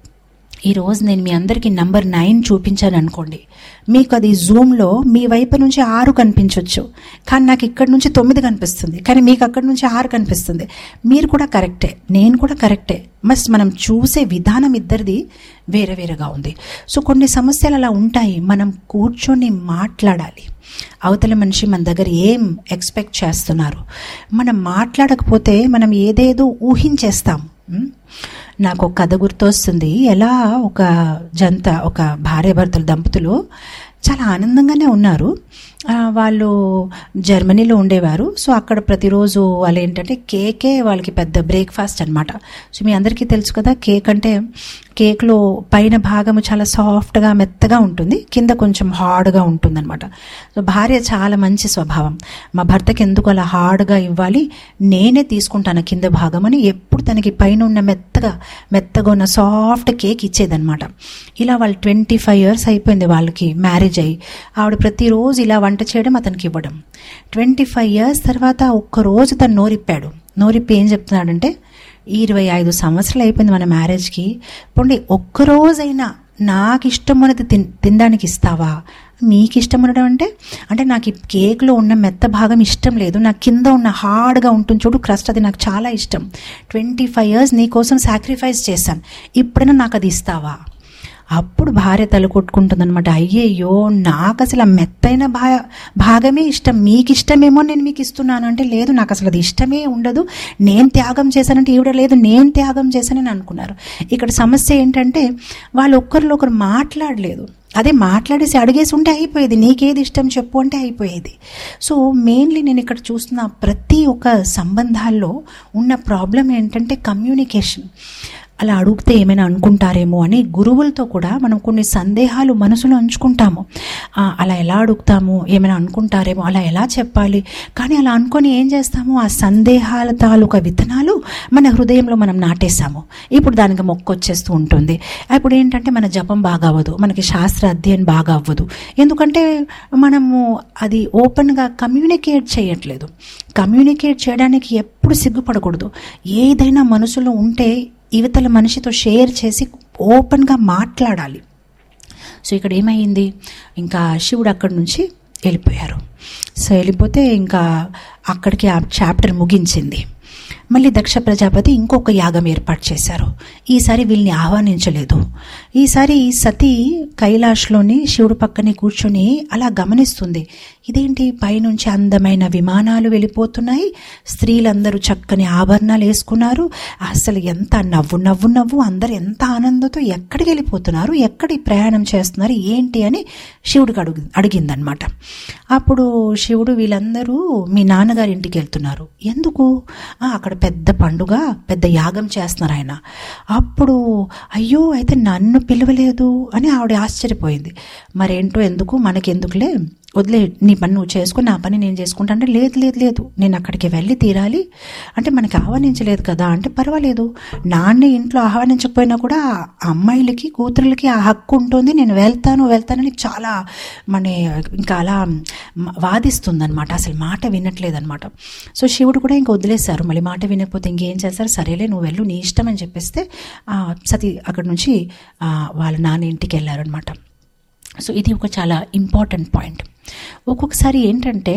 ఈరోజు నేను మీ అందరికీ నంబర్ నైన్ చూపించాను అనుకోండి మీకు అది జూమ్లో మీ వైపు నుంచి ఆరు కనిపించవచ్చు కానీ నాకు ఇక్కడ నుంచి తొమ్మిది కనిపిస్తుంది కానీ మీకు అక్కడ నుంచి ఆరు కనిపిస్తుంది మీరు కూడా కరెక్టే నేను కూడా కరెక్టే మస్ మనం చూసే విధానం ఇద్దరిది వేరే వేరేగా ఉంది సో కొన్ని సమస్యలు అలా ఉంటాయి మనం కూర్చొని మాట్లాడాలి అవతల మనిషి మన దగ్గర ఏం ఎక్స్పెక్ట్ చేస్తున్నారు మనం మాట్లాడకపోతే మనం ఏదేదో ఊహించేస్తాం ఉం? నాకు ఒక కథ గుర్తొస్తుంది ఎలా ఒక జంట ఒక భార్యాభర్తల దంపతులు చాలా ఆనందంగానే ఉన్నారు ఆ, వాళ్ళు జర్మనీలో ఉండేవారు సో అక్కడ ప్రతిరోజు వాళ్ళు ఏంటంటే కేకే వాళ్ళకి పెద్ద బ్రేక్ఫాస్ట్ అన్నమాట సో మీ అందరికీ తెలుసు కదా కేక్ అంటే కేక్లో పైన భాగము చాలా సాఫ్ట్గా మెత్తగా ఉంటుంది కింద కొంచెం హార్డ్గా ఉంటుందన్నమాట సో భార్య చాలా మంచి స్వభావం మా భర్తకి ఎందుకు అలా హార్డ్గా ఇవ్వాలి నేనే తీసుకుంటాను కింద భాగం అని ఎప్పుడు తనకి పైన ఉన్న మెత్తగా మెత్తగా ఉన్న సాఫ్ట్ కేక్ ఇచ్చేదన్నమాట ఇలా వాళ్ళు ట్వంటీ ఫైవ్ ఇయర్స్ అయిపోయింది వాళ్ళకి మ్యారేజ్ అయ్యి ఆవిడ ప్రతిరోజు ఇలా వంట చేయడం అతనికి ఇవ్వడం ట్వంటీ ఫైవ్ ఇయర్స్ తర్వాత ఒక్క రోజు తను నోరిప్పాడు నోరిప్పి ఏం చెప్తున్నాడంటే ఇరవై ఐదు సంవత్సరాలు అయిపోయింది మన మ్యారేజ్కి పోండి ఒక్కరోజైనా నాకు ఇష్టం ఉన్నది తిన్ తినడానికి ఇస్తావా నీకు ఇష్టం ఉండడం అంటే అంటే నాకు ఈ కేక్లో ఉన్న మెత్త భాగం ఇష్టం లేదు నాకు కింద ఉన్న హార్డ్గా ఉంటుంది చూడు క్రస్ట్ అది నాకు చాలా ఇష్టం ట్వంటీ ఫైవ్ ఇయర్స్ నీ కోసం సాక్రిఫైస్ చేశాను ఇప్పుడైనా నాకు అది ఇస్తావా అప్పుడు భార్య తల కొట్టుకుంటుందన్నమాట అయ్యయ్యో నాకు అసలు ఆ మెత్తైన భా భాగమే ఇష్టం మీకు ఇష్టమేమో నేను మీకు ఇస్తున్నాను అంటే లేదు నాకు అసలు అది ఇష్టమే ఉండదు నేను త్యాగం చేశానంటే ఈవిడ లేదు నేను త్యాగం చేశానని అనుకున్నారు ఇక్కడ సమస్య ఏంటంటే వాళ్ళు ఒక్కరిలో ఒకరు మాట్లాడలేదు అదే మాట్లాడేసి అడిగేసి ఉంటే అయిపోయేది నీకేది ఇష్టం చెప్పు అంటే అయిపోయేది సో మెయిన్లీ నేను ఇక్కడ చూస్తున్న ప్రతి ఒక్క సంబంధాల్లో ఉన్న ప్రాబ్లం ఏంటంటే కమ్యూనికేషన్ అలా అడిగితే ఏమైనా అనుకుంటారేమో అని గురువులతో కూడా మనం కొన్ని సందేహాలు మనసులో ఉంచుకుంటాము ఆ, అలా ఎలా అడుగుతాము ఏమైనా అనుకుంటారేమో అలా ఎలా చెప్పాలి కానీ అలా అనుకొని ఏం చేస్తాము ఆ సందేహాల తాలూకా విత్తనాలు మన హృదయంలో మనం నాటేసాము ఇప్పుడు దానికి మొక్క వచ్చేస్తూ ఉంటుంది ఇప్పుడు ఏంటంటే మన జపం బాగా అవ్వదు మనకి శాస్త్ర అధ్యయనం బాగా అవ్వదు ఎందుకంటే మనము అది ఓపెన్గా కమ్యూనికేట్ చేయట్లేదు కమ్యూనికేట్ చేయడానికి ఎప్పుడు సిగ్గుపడకూడదు ఏదైనా మనసులో ఉంటే యువతల మనిషితో షేర్ చేసి ఓపెన్గా మాట్లాడాలి సో ఇక్కడ ఏమైంది ఇంకా శివుడు అక్కడి నుంచి వెళ్ళిపోయారు సో వెళ్ళిపోతే ఇంకా అక్కడికి ఆ చాప్టర్ ముగించింది మళ్ళీ దక్ష ప్రజాపతి ఇంకొక యాగం ఏర్పాటు చేశారు ఈసారి వీళ్ళని ఆహ్వానించలేదు ఈసారి సతీ కైలాష్లోని శివుడు పక్కనే కూర్చొని అలా గమనిస్తుంది ఇదేంటి పైనుంచి అందమైన విమానాలు వెళ్ళిపోతున్నాయి స్త్రీలందరూ చక్కని ఆభరణాలు వేసుకున్నారు అసలు ఎంత నవ్వు నవ్వు నవ్వు అందరు ఎంత ఆనందంతో ఎక్కడికి వెళ్ళిపోతున్నారు ఎక్కడి ప్రయాణం చేస్తున్నారు ఏంటి అని శివుడికి అడుగు అడిగిందనమాట అప్పుడు శివుడు వీళ్ళందరూ మీ నాన్నగారి ఇంటికి వెళ్తున్నారు ఎందుకు "ఆ, అక్కడ పెద్ద పండుగ పెద్ద యాగం చేస్తున్నారు ఆయన అప్పుడు అయ్యో అయితే నన్ను పిలవలేదు అని ఆవిడ ఆశ్చర్యపోయింది మరేంటో ఎందుకు మనకెందుకులే వదిలే నీ పని నువ్వు చేసుకుని నా పని నేను చేసుకుంటా అంటే లేదు లేదు లేదు నేను అక్కడికి వెళ్ళి తీరాలి అంటే మనకి ఆహ్వానించలేదు కదా అంటే పర్వాలేదు నాన్న ఇంట్లో ఆహ్వానించకపోయినా కూడా ఆ అమ్మాయిలకి కూతురులకి ఆ హక్కు ఉంటుంది నేను వెళ్తాను వెళ్తానని చాలా మన ఇంకా అలా వాదిస్తుంది అనమాట అసలు మాట వినట్లేదన్నమాట సో శివుడు కూడా ఇంకా వదిలేశారు మళ్ళీ మాట వినకపోతే ఇంకేం చేస్తారు సరేలే నువ్వు వెళ్ళు నీ ఇష్టం అని చెప్పేస్తే ఆ, సతీ అక్కడి నుంచి ఆ, వాళ్ళ నాన్న ఇంటికి వెళ్ళారనమాట సో ఇది ఒక చాలా ఇంపార్టెంట్ పాయింట్ ఒక్కొక్కసారి ఏంటంటే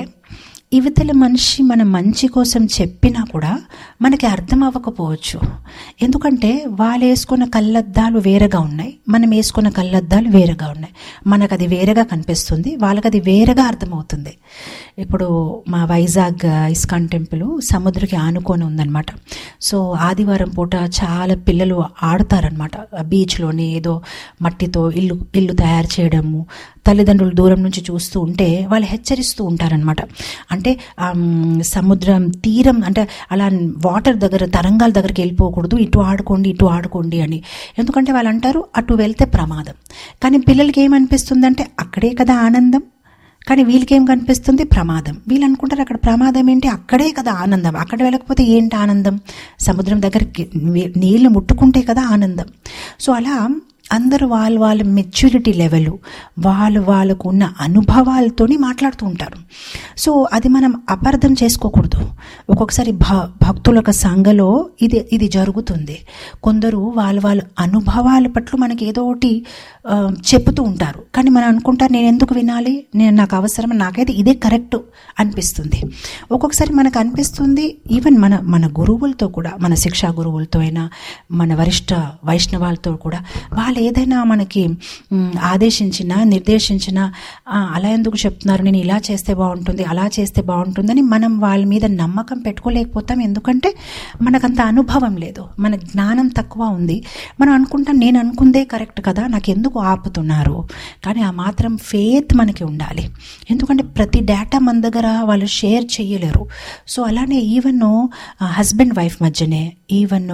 ఇవతల మనిషి మన మంచి కోసం చెప్పినా కూడా మనకి అర్థం అవ్వకపోవచ్చు ఎందుకంటే వాళ్ళు వేసుకున్న కళ్ళద్దాలు వేరేగా ఉన్నాయి మనం వేసుకున్న కళ్ళద్దాలు వేరేగా ఉన్నాయి మనకు అది వేరేగా కనిపిస్తుంది వాళ్ళకి అది వేరేగా అర్థమవుతుంది ఇప్పుడు మా వైజాగ్ ఇస్కాన్ టెంపుల్ సముద్రకి ఆనుకొని ఉందన్నమాట సో ఆదివారం పూట చాలా పిల్లలు ఆడతారనమాట బీచ్లోని ఏదో మట్టితో ఇల్లు ఇల్లు తయారు చేయడము తల్లిదండ్రులు దూరం నుంచి చూస్తూ ఉంటే వాళ్ళు హెచ్చరిస్తూ ఉంటారనమాట అంటే ఆమ్, సముద్రం తీరం అంటే అలా వాటర్ దగ్గర తరంగాల దగ్గరికి వెళ్ళిపోకూడదు ఇటు ఆడుకోండి ఇటు ఆడుకోండి అని ఎందుకంటే వాళ్ళు అంటారు అటు వెళ్తే ప్రమాదం కానీ పిల్లలకి ఏమనిపిస్తుందంటే అక్కడే కదా ఆనందం కానీ వీళ్ళకేం కనిపిస్తుంది ప్రమాదం వీళ్ళు అనుకుంటారు అక్కడ ప్రమాదం ఏంటి అక్కడే కదా ఆనందం అక్కడ వెళ్ళకపోతే ఏంటి ఆనందం సముద్రం దగ్గరికి నీ- నీళ్లు ముట్టుకుంటే కదా ఆనందం సో అలా అందరూ వాళ్ళ వాళ్ళ మెచ్యూరిటీ లెవెల్ వాళ్ళు వాళ్ళకు ఉన్న అనుభవాలతోని మాట్లాడుతూ ఉంటారు సో అది మనం అపార్థం చేసుకోకూడదు ఒక్కొక్కసారి భ భక్తుల యొక్క సంఘలో ఇది ఇది జరుగుతుంది కొందరు వాళ్ళ వాళ్ళ అనుభవాల పట్ల మనకి ఏదో ఒకటి ఆ, చెప్తూ ఉంటారు కానీ మనం అనుకుంటారు నేను ఎందుకు వినాలి నేను నాకు అవసరం నాకైతే ఇదే కరెక్ట్ అనిపిస్తుంది ఒక్కొక్కసారి మనకు అనిపిస్తుంది ఈవెన్ మన మన గురువులతో కూడా మన శిక్షా గురువులతో అయినా మన వరిష్ట వైష్ణవాలతో కూడా వాళ్ళు ఏదైనా మనకి మ్, ఆదేశించినా నిర్దేశించినా "ఆ, అలా ఎందుకు చెప్తున్నారు నేను ఇలా చేస్తే బాగుంటుంది అలా చేస్తే బాగుంటుందని మనం వాళ్ళ మీద నమ్మకం పెట్టుకోలేకపోతాం ఎందుకంటే మనకంత అనుభవం లేదు మన జ్ఞానం తక్కువ ఉంది మనం అనుకుంటాం నేను అనుకుందే కరెక్ట్ కదా నాకు ఎందుకు ఆపుతున్నారు కానీ ఆ మాత్రం ఫేత్ మనకి ఉండాలి ఎందుకంటే ప్రతి డేటా మన దగ్గర వాళ్ళు షేర్ చేయలేరు సో అలానే ఈవెన్ హస్బెండ్ వైఫ్ మధ్యనే ఈవెన్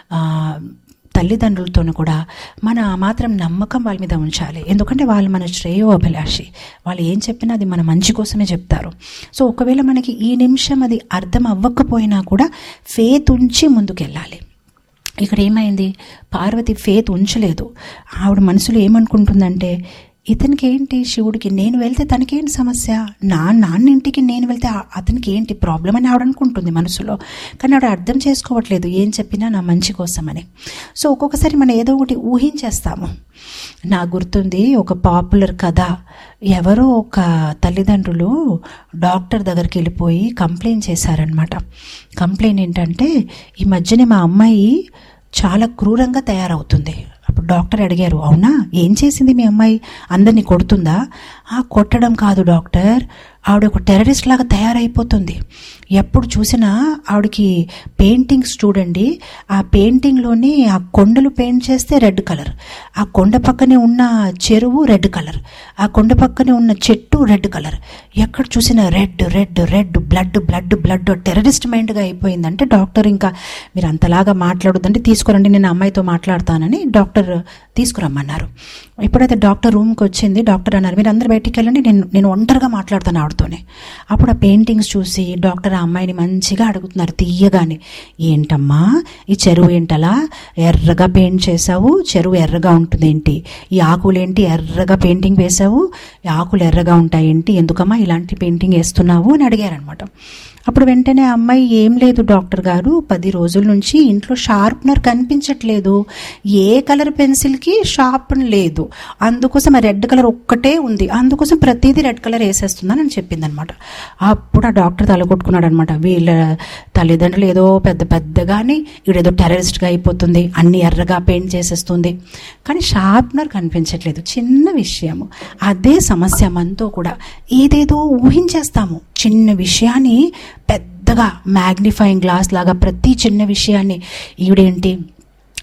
తల్లిదండ్రులతోనూ కూడా మన ఆ మాత్రం నమ్మకం వాళ్ళ మీద ఉంచాలి ఎందుకంటే వాళ్ళు మన శ్రేయోభిలాషి వాళ్ళు ఏం చెప్పినా అది మన మంచి కోసమే చెప్తారు సో ఒకవేళ మనకి ఈ నిమిషం అది అర్థం అవ్వకపోయినా కూడా ఫేత్ ఉంచి ముందుకెళ్ళాలి ఇక్కడ ఏమైంది పార్వతి ఫేత్ ఉంచలేదు ఆవిడ మనసులో ఏమనుకుంటుందంటే ఇతనికి ఏంటి శివుడికి నేను వెళ్తే తనకేంటి సమస్య నా నాన్న ఇంటికి నేను వెళ్తే ఆ- అతనికి ఏంటి ప్రాబ్లం అని ఆవిడ అనుకుంటుంది మనసులో కానీ ఆవిడ అర్థం చేసుకోవట్లేదు ఏం చెప్పినా నా మంచి కోసమని సో ఒక్కొక్కసారి మనం ఏదో ఒకటి ఊహించేస్తాము నా గుర్తుంది ఒక పాపులర్ కథ ఎవరో ఒక తల్లిదండ్రులు డాక్టర్ దగ్గరికి వెళ్ళిపోయి కంప్లైంట్ చేశారనమాట కంప్లైంట్ ఏంటంటే ఈ మధ్యనే మా అమ్మాయి చాలా క్రూరంగా తయారవుతుంది అప్పుడు డాక్టర్ అడిగారు అవునా ఏం చేసింది మీ అమ్మాయి అందరినీ కొడుతుందా ఆ కొట్టడం కాదు డాక్టర్ ఆవిడ ఒక టెర్రరిస్ట్ లాగా తయారైపోతుంది ఎప్పుడు చూసినా ఆవిడకి పెయింటింగ్స్ చూడండి ఆ పెయింటింగ్లోని ఆ కొండలు పెయింట్ చేస్తే రెడ్ కలర్ ఆ కొండ పక్కనే ఉన్న చెరువు రెడ్ కలర్ ఆ కొండ పక్కనే ఉన్న చెట్టు రెడ్ కలర్ ఎక్కడ చూసినా red red red blood blood blood terrorist మైండ్గా అయిపోయిందంటే డాక్టర్ ఇంకా మీరు అంతలాగా మాట్లాడొద్దంటే తీసుకురండి నేను అమ్మాయితో మాట్లాడతానని డాక్టర్ తీసుకురమ్మన్నారు ఎప్పుడైతే డాక్టర్ రూమ్కి వచ్చింది డాక్టర్ అన్నారు మీరు అందరు బయటికి వెళ్ళండి నేను నేను ఒంటరిగా మాట్లాడతాను ఆవిడతోనే అప్పుడు ఆ పెయింటింగ్స్ చూసి డాక్టర్ ఆ అమ్మాయిని మంచిగా అడుగుతున్నారు తీయగానే ఏంటమ్మా ఈ చెరువు ఏంటలా ఎర్రగా పెయింట్ చేసావు చెరువు ఎర్రగా ఉంటుంది ఏంటి ఈ ఆకులు ఏంటి ఎర్రగా పెయింటింగ్ వేసావు ఈ ఆకులు ఎర్రగా ఉంటాయి ఏంటి ఎందుకమ్మా ఇలాంటి పెయింటింగ్ వేస్తున్నావు అని అడిగారనమాట అప్పుడు వెంటనే ఆ అమ్మాయి ఏం లేదు డాక్టర్ గారు పది రోజుల నుంచి ఇంట్లో షార్ప్నర్ కనిపించట్లేదు ఏ కలర్ పెన్సిల్కి షార్ప్నర్ లేదు అందుకోసం ఆ రెడ్ కలర్ ఒక్కటే ఉంది అందుకోసం ప్రతిదీ రెడ్ కలర్ వేసేస్తుందని అని చెప్పిందనమాట అప్పుడు ఆ డాక్టర్ తలకొట్టుకున్నాడు అనమాట వీళ్ళ తల్లిదండ్రులు ఏదో పెద్ద పెద్దగాని ఈడేదో టెర్రరిస్ట్గా అయిపోతుంది అన్ని ఎర్రగా పెయింట్ చేసేస్తుంది కానీ షార్ప్నర్ కనిపించట్లేదు చిన్న విషయము అదే సమస్య మనతో కూడా ఏదేదో ఊహించేస్తాము చిన్న విషయాన్ని పెద్దగా మ్యాగ్నిఫైయింగ్ గ్లాస్ లాగా ప్రతి చిన్న విషయాన్ని ఈవిడేంటి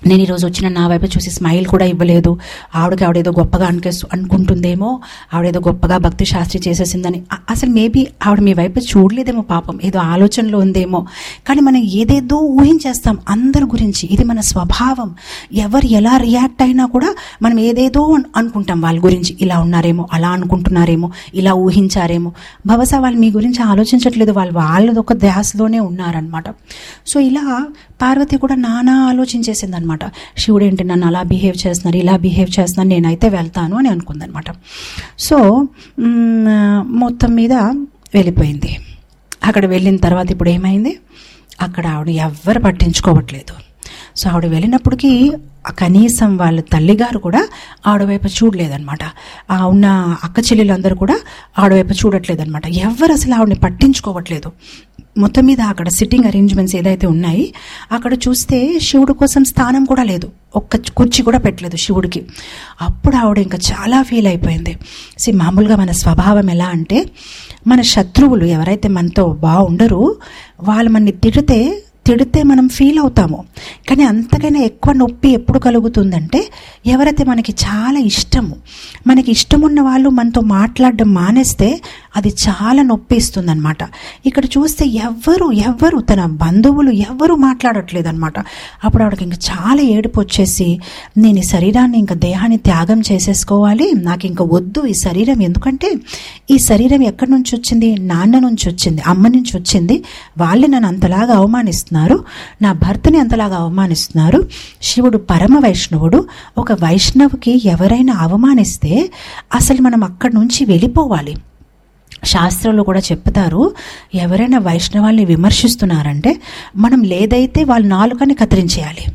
నేను ఈరోజు వచ్చిన నా వైపు చూసి స్మైల్ కూడా ఇవ్వలేదు ఆవిడకి ఆవిడేదో గొప్పగా అనుకే అనుకుంటుందేమో ఆవిడేదో గొప్పగా భక్తి శాస్త్రి చేసేసిందని అ- అసలు మేబీ ఆవిడ మీ వైపు చూడలేదేమో పాపం ఏదో ఆలోచనలో ఉందేమో కానీ మనం ఏదేదో ఊహించేస్తాం అందరి గురించి ఇది మన స్వభావం ఎవరు ఎలా రియాక్ట్ అయినా కూడా మనం ఏదేదో అన్- అనుకుంటాం వాళ్ళ గురించి ఇలా ఉన్నారేమో అలా అనుకుంటున్నారేమో ఇలా ఊహించారేమో బహుశా వాళ్ళు మీ గురించి ఆలోచించట్లేదు వాళ్ళు వాళ్ళది ఒక ధ్యాసలోనే ఉన్నారనమాట సో ఇలా పార్వతి కూడా నానా ఆలోచించేసింది అనమాట శివుడు ఏంటి నన్ను అలా బిహేవ్ చేస్తున్నారు ఇలా బిహేవ్ చేస్తున్నారు నేనైతే వెళ్తాను అని అనుకుందనమాట సో మ్, మొత్తం మీద వెళ్ళిపోయింది అక్కడ వెళ్ళిన తర్వాత ఇప్పుడు ఏమైంది అక్కడ ఆవిడ ఎవ్వరు పట్టించుకోవట్లేదు సో ఆవిడ వెళ్ళినప్పటికీ ఆ కనీసం వాళ్ళ తల్లిగారు కూడా ఆవిడ వైపు చూడలేదన్నమాట ఆ ఉన్న అక్క చెల్లెలందరూ కూడా ఆవిడ వైపు చూడట్లేదన్నమాట ఎవరు అసలు ఆవిడని పట్టించుకోవట్లేదు మొత్తం మీద అక్కడ సిట్టింగ్ అరేంజ్మెంట్స్ ఏదైతే ఉన్నాయి అక్కడ చూస్తే శివుడు కోసం స్థానం కూడా లేదు ఒక్క కుర్చీ కూడా పెట్టలేదు శివుడికి అప్పుడు ఆవిడ ఇంకా చాలా ఫీల్ అయిపోయింది సి మామూలుగా మన స్వభావం ఎలా అంటే మన శత్రువులు ఎవరైతే మనతో బాగుండరు వాళ్ళు మనని తిడితే తిడితే మనం ఫీల్ అవుతాము కానీ అంతకైనా ఎక్కువ నొప్పి ఎప్పుడు కలుగుతుందంటే ఎవరైతే మనకి చాలా ఇష్టము మనకి ఇష్టం ఉన్న వాళ్ళు మనతో మాట్లాడడం మానేస్తే అది చాలా నొప్పి ఇస్తుందన్నమాట ఇక్కడ చూస్తే ఎవ్వరు ఎవ్వరు తన బంధువులు ఎవ్వరు మాట్లాడట్లేదు అనమాట అప్పుడు ఆవిడకి ఇంకా చాలా ఏడుపు వచ్చేసి నేను ఈ శరీరాన్ని ఇంకా దేహాన్ని త్యాగం చేసేసుకోవాలి నాకు ఇంకా వద్దు ఈ శరీరం ఎందుకంటే ఈ శరీరం ఎక్కడి నుంచి వచ్చింది నాన్న నుంచి వచ్చింది అమ్మ నుంచి వచ్చింది వాళ్ళే నన్ను అంతలాగా అవమానిస్తున్నారు నా భర్తని అంతలాగా అవమానిస్తున్నారు శివుడు పరమ వైష్ణవుడు ఒక వైష్ణవుకి ఎవరైనా అవమానిస్తే అసలు మనం అక్కడి నుంచి వెళ్ళిపోవాలి శాస్త్రంలో కూడా చెప్తారు ఎవరైనా వైష్ణవాల్ని విమర్శిస్తున్నారంటే మనం లేదైతే వాళ్ళ నాలుకని కత్తిరించేయాలి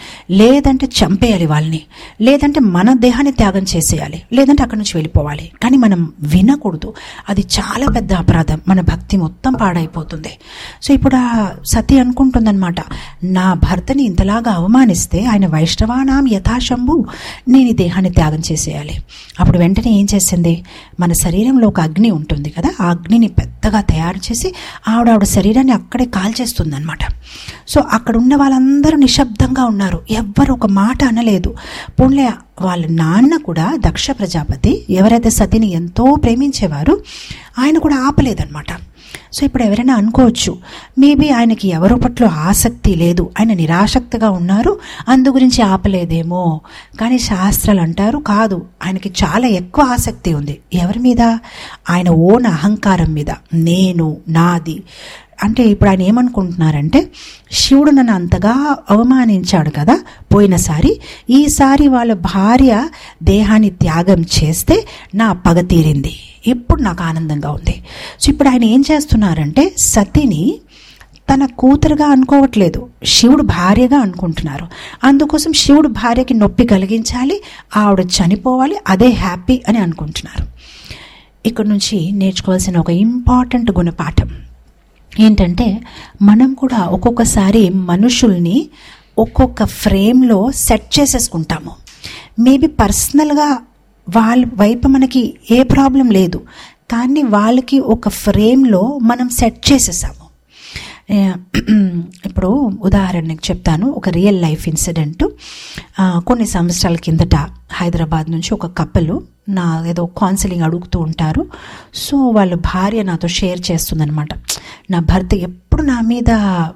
లేదంటే చంపేయాలి వాళ్ళని లేదంటే మన దేహాన్ని త్యాగం చేసేయాలి లేదంటే అక్కడి నుంచి వెళ్ళిపోవాలి కానీ మనం వినకూడదు అది చాలా పెద్ద అపరాధం మన భక్తి మొత్తం పాడైపోతుంది సో ఇప్పుడు ఆ సతి అనుకుంటుందన్నమాట నా భర్తని ఇంతలాగా అవమానిస్తే ఆయన వైష్ణవానాం యథాశంభు నేను ఈ దేహాన్ని త్యాగం చేసేయాలి అప్పుడు వెంటనే ఏం చేసింది మన శరీరంలో ఒక అగ్ని ఉంటుంది కదా ఆ అగ్నిని పెద్దగా తయారు చేసి ఆవిడ ఆవిడ శరీరాన్ని అక్కడే కాల్చేస్తుంది అనమాట సో అక్కడ ఉన్న వాళ్ళందరూ నిశ్శబ్దంగా ఉన్నారు ఎవ్వరు ఒక మాట అనలేదు పోన్లే వాళ్ళ నాన్న కూడా దక్ష ప్రజాపతి ఎవరైతే సతిని ఎంతో ప్రేమించేవారు ఆయన కూడా ఆపలేదన్నమాట సో ఇప్పుడు ఎవరైనా అనుకోవచ్చు మేబీ ఆయనకి ఎవరో పట్ల ఆసక్తి లేదు ఆయన నిరాసక్తిగా ఉన్నారు అందు గురించి ఆపలేదేమో కానీ శాస్త్రాలు అంటారు కాదు ఆయనకి చాలా ఎక్కువ ఆసక్తి ఉంది ఎవరి మీద ఆయన ఓన్ అహంకారం మీద నేను నాది అంటే ఇప్పుడు ఆయన ఏమనుకుంటున్నారంటే శివుడు నన్ను అంతగా అవమానించాడు కదా పోయినసారి ఈసారి వాళ్ళ భార్య దేహాన్ని త్యాగం చేస్తే నా పగ తీరింది ఇప్పుడు నాకు ఆనందంగా ఉంది సో ఇప్పుడు ఆయన ఏం చేస్తున్నారంటే సతిని తన కూతురుగా అనుకోవట్లేదు శివుడు భార్యగా అనుకుంటున్నారు అందుకోసం శివుడు భార్యకి నొప్పి కలిగించాలి ఆవిడ చనిపోవాలి అదే హ్యాపీ అని అనుకుంటున్నారు ఇక్కడ నుంచి నేర్చుకోవాల్సిన ఒక ఇంపార్టెంట్ గుణపాఠం ఏంటంటే మనం కూడా ఒక్కొక్కసారి మనుషుల్ని ఒక్కొక్క ఫ్రేమ్లో సెట్ చేసేసుకుంటాము మేబీ పర్సనల్గా వాళ్ళ వైపు మనకి ఏ ప్రాబ్లం లేదు కానీ వాళ్ళకి ఒక ఫ్రేమ్లో మనం సెట్ చేసేసాము ఏ, ఇప్పుడు ఉదాహరణకి చెప్తాను ఒక రియల్ లైఫ్ ఇన్సిడెంట్ కొన్ని సంవత్సరాల కిందట హైదరాబాద్ నుంచి ఒక కప్పలు నా ఏదో కౌన్సిలింగ్ అడుగుతూ ఉంటారు సో వాళ్ళ భార్య నాతో షేర్ చేస్తుందనమాట నా భర్త ఎప్పుడు నా మీద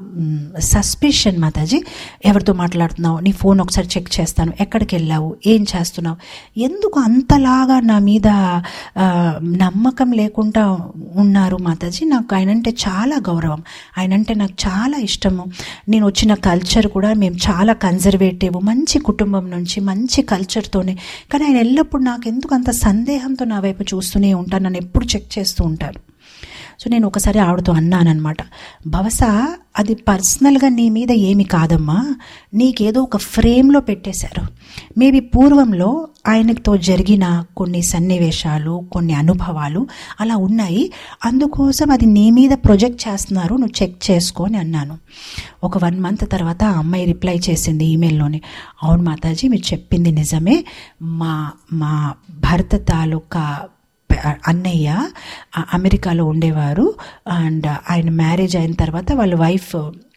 సస్పిషన్ మాతాజీ ఎవరితో మాట్లాడుతున్నావు నీ ఫోన్ ఒకసారి చెక్ చేస్తాను ఎక్కడికి వెళ్ళావు ఏం చేస్తున్నావు ఎందుకు అంతలాగా నా మీద ఆ, నమ్మకం లేకుండా ఉన్నారు మాతాజీ నాకు ఆయన అంటే చాలా గౌరవం ఆయన అంటే నాకు చాలా ఇష్టము నేను వచ్చిన కల్చర్ కూడా మేము చాలా కన్జర్వేటివ్ మంచి కుటుంబం నుంచి మంచి కల్చర్తోనే కానీ ఆయన ఎల్లప్పుడు నాకు ఎందుకు అంత సందేహంతో నా వైపు చూస్తూనే ఉంటాను నన్ను ఎప్పుడు చెక్ చేస్తూ ఉంటారు సో నేను ఒకసారి ఆవిడతో అన్నానమాట బహుశా అది పర్సనల్గా నీ మీద ఏమి కాదమ్మా నీకేదో ఒక ఫ్రేమ్లో పెట్టేశారు మేబీ పూర్వంలో ఆయనతో జరిగిన కొన్ని సన్నివేశాలు కొన్ని అనుభవాలు అలా ఉన్నాయి అందుకోసం అది నీ మీద ప్రొజెక్ట్ చేస్తున్నారు నువ్వు చెక్ చేసుకో అని అన్నాను ఒక వన్ మంత్ తర్వాత ఆ అమ్మాయి రిప్లై చేసింది ఈమెయిల్లోనే అవును మాతాజీ మీరు చెప్పింది నిజమే మా మా భర్త తాలూకా ప- అన్నయ్య ఆ, అమెరికాలో ఉండేవారు అండ్ ఆయన మ్యారేజ్ అయిన తర్వాత వాళ్ళ వైఫ్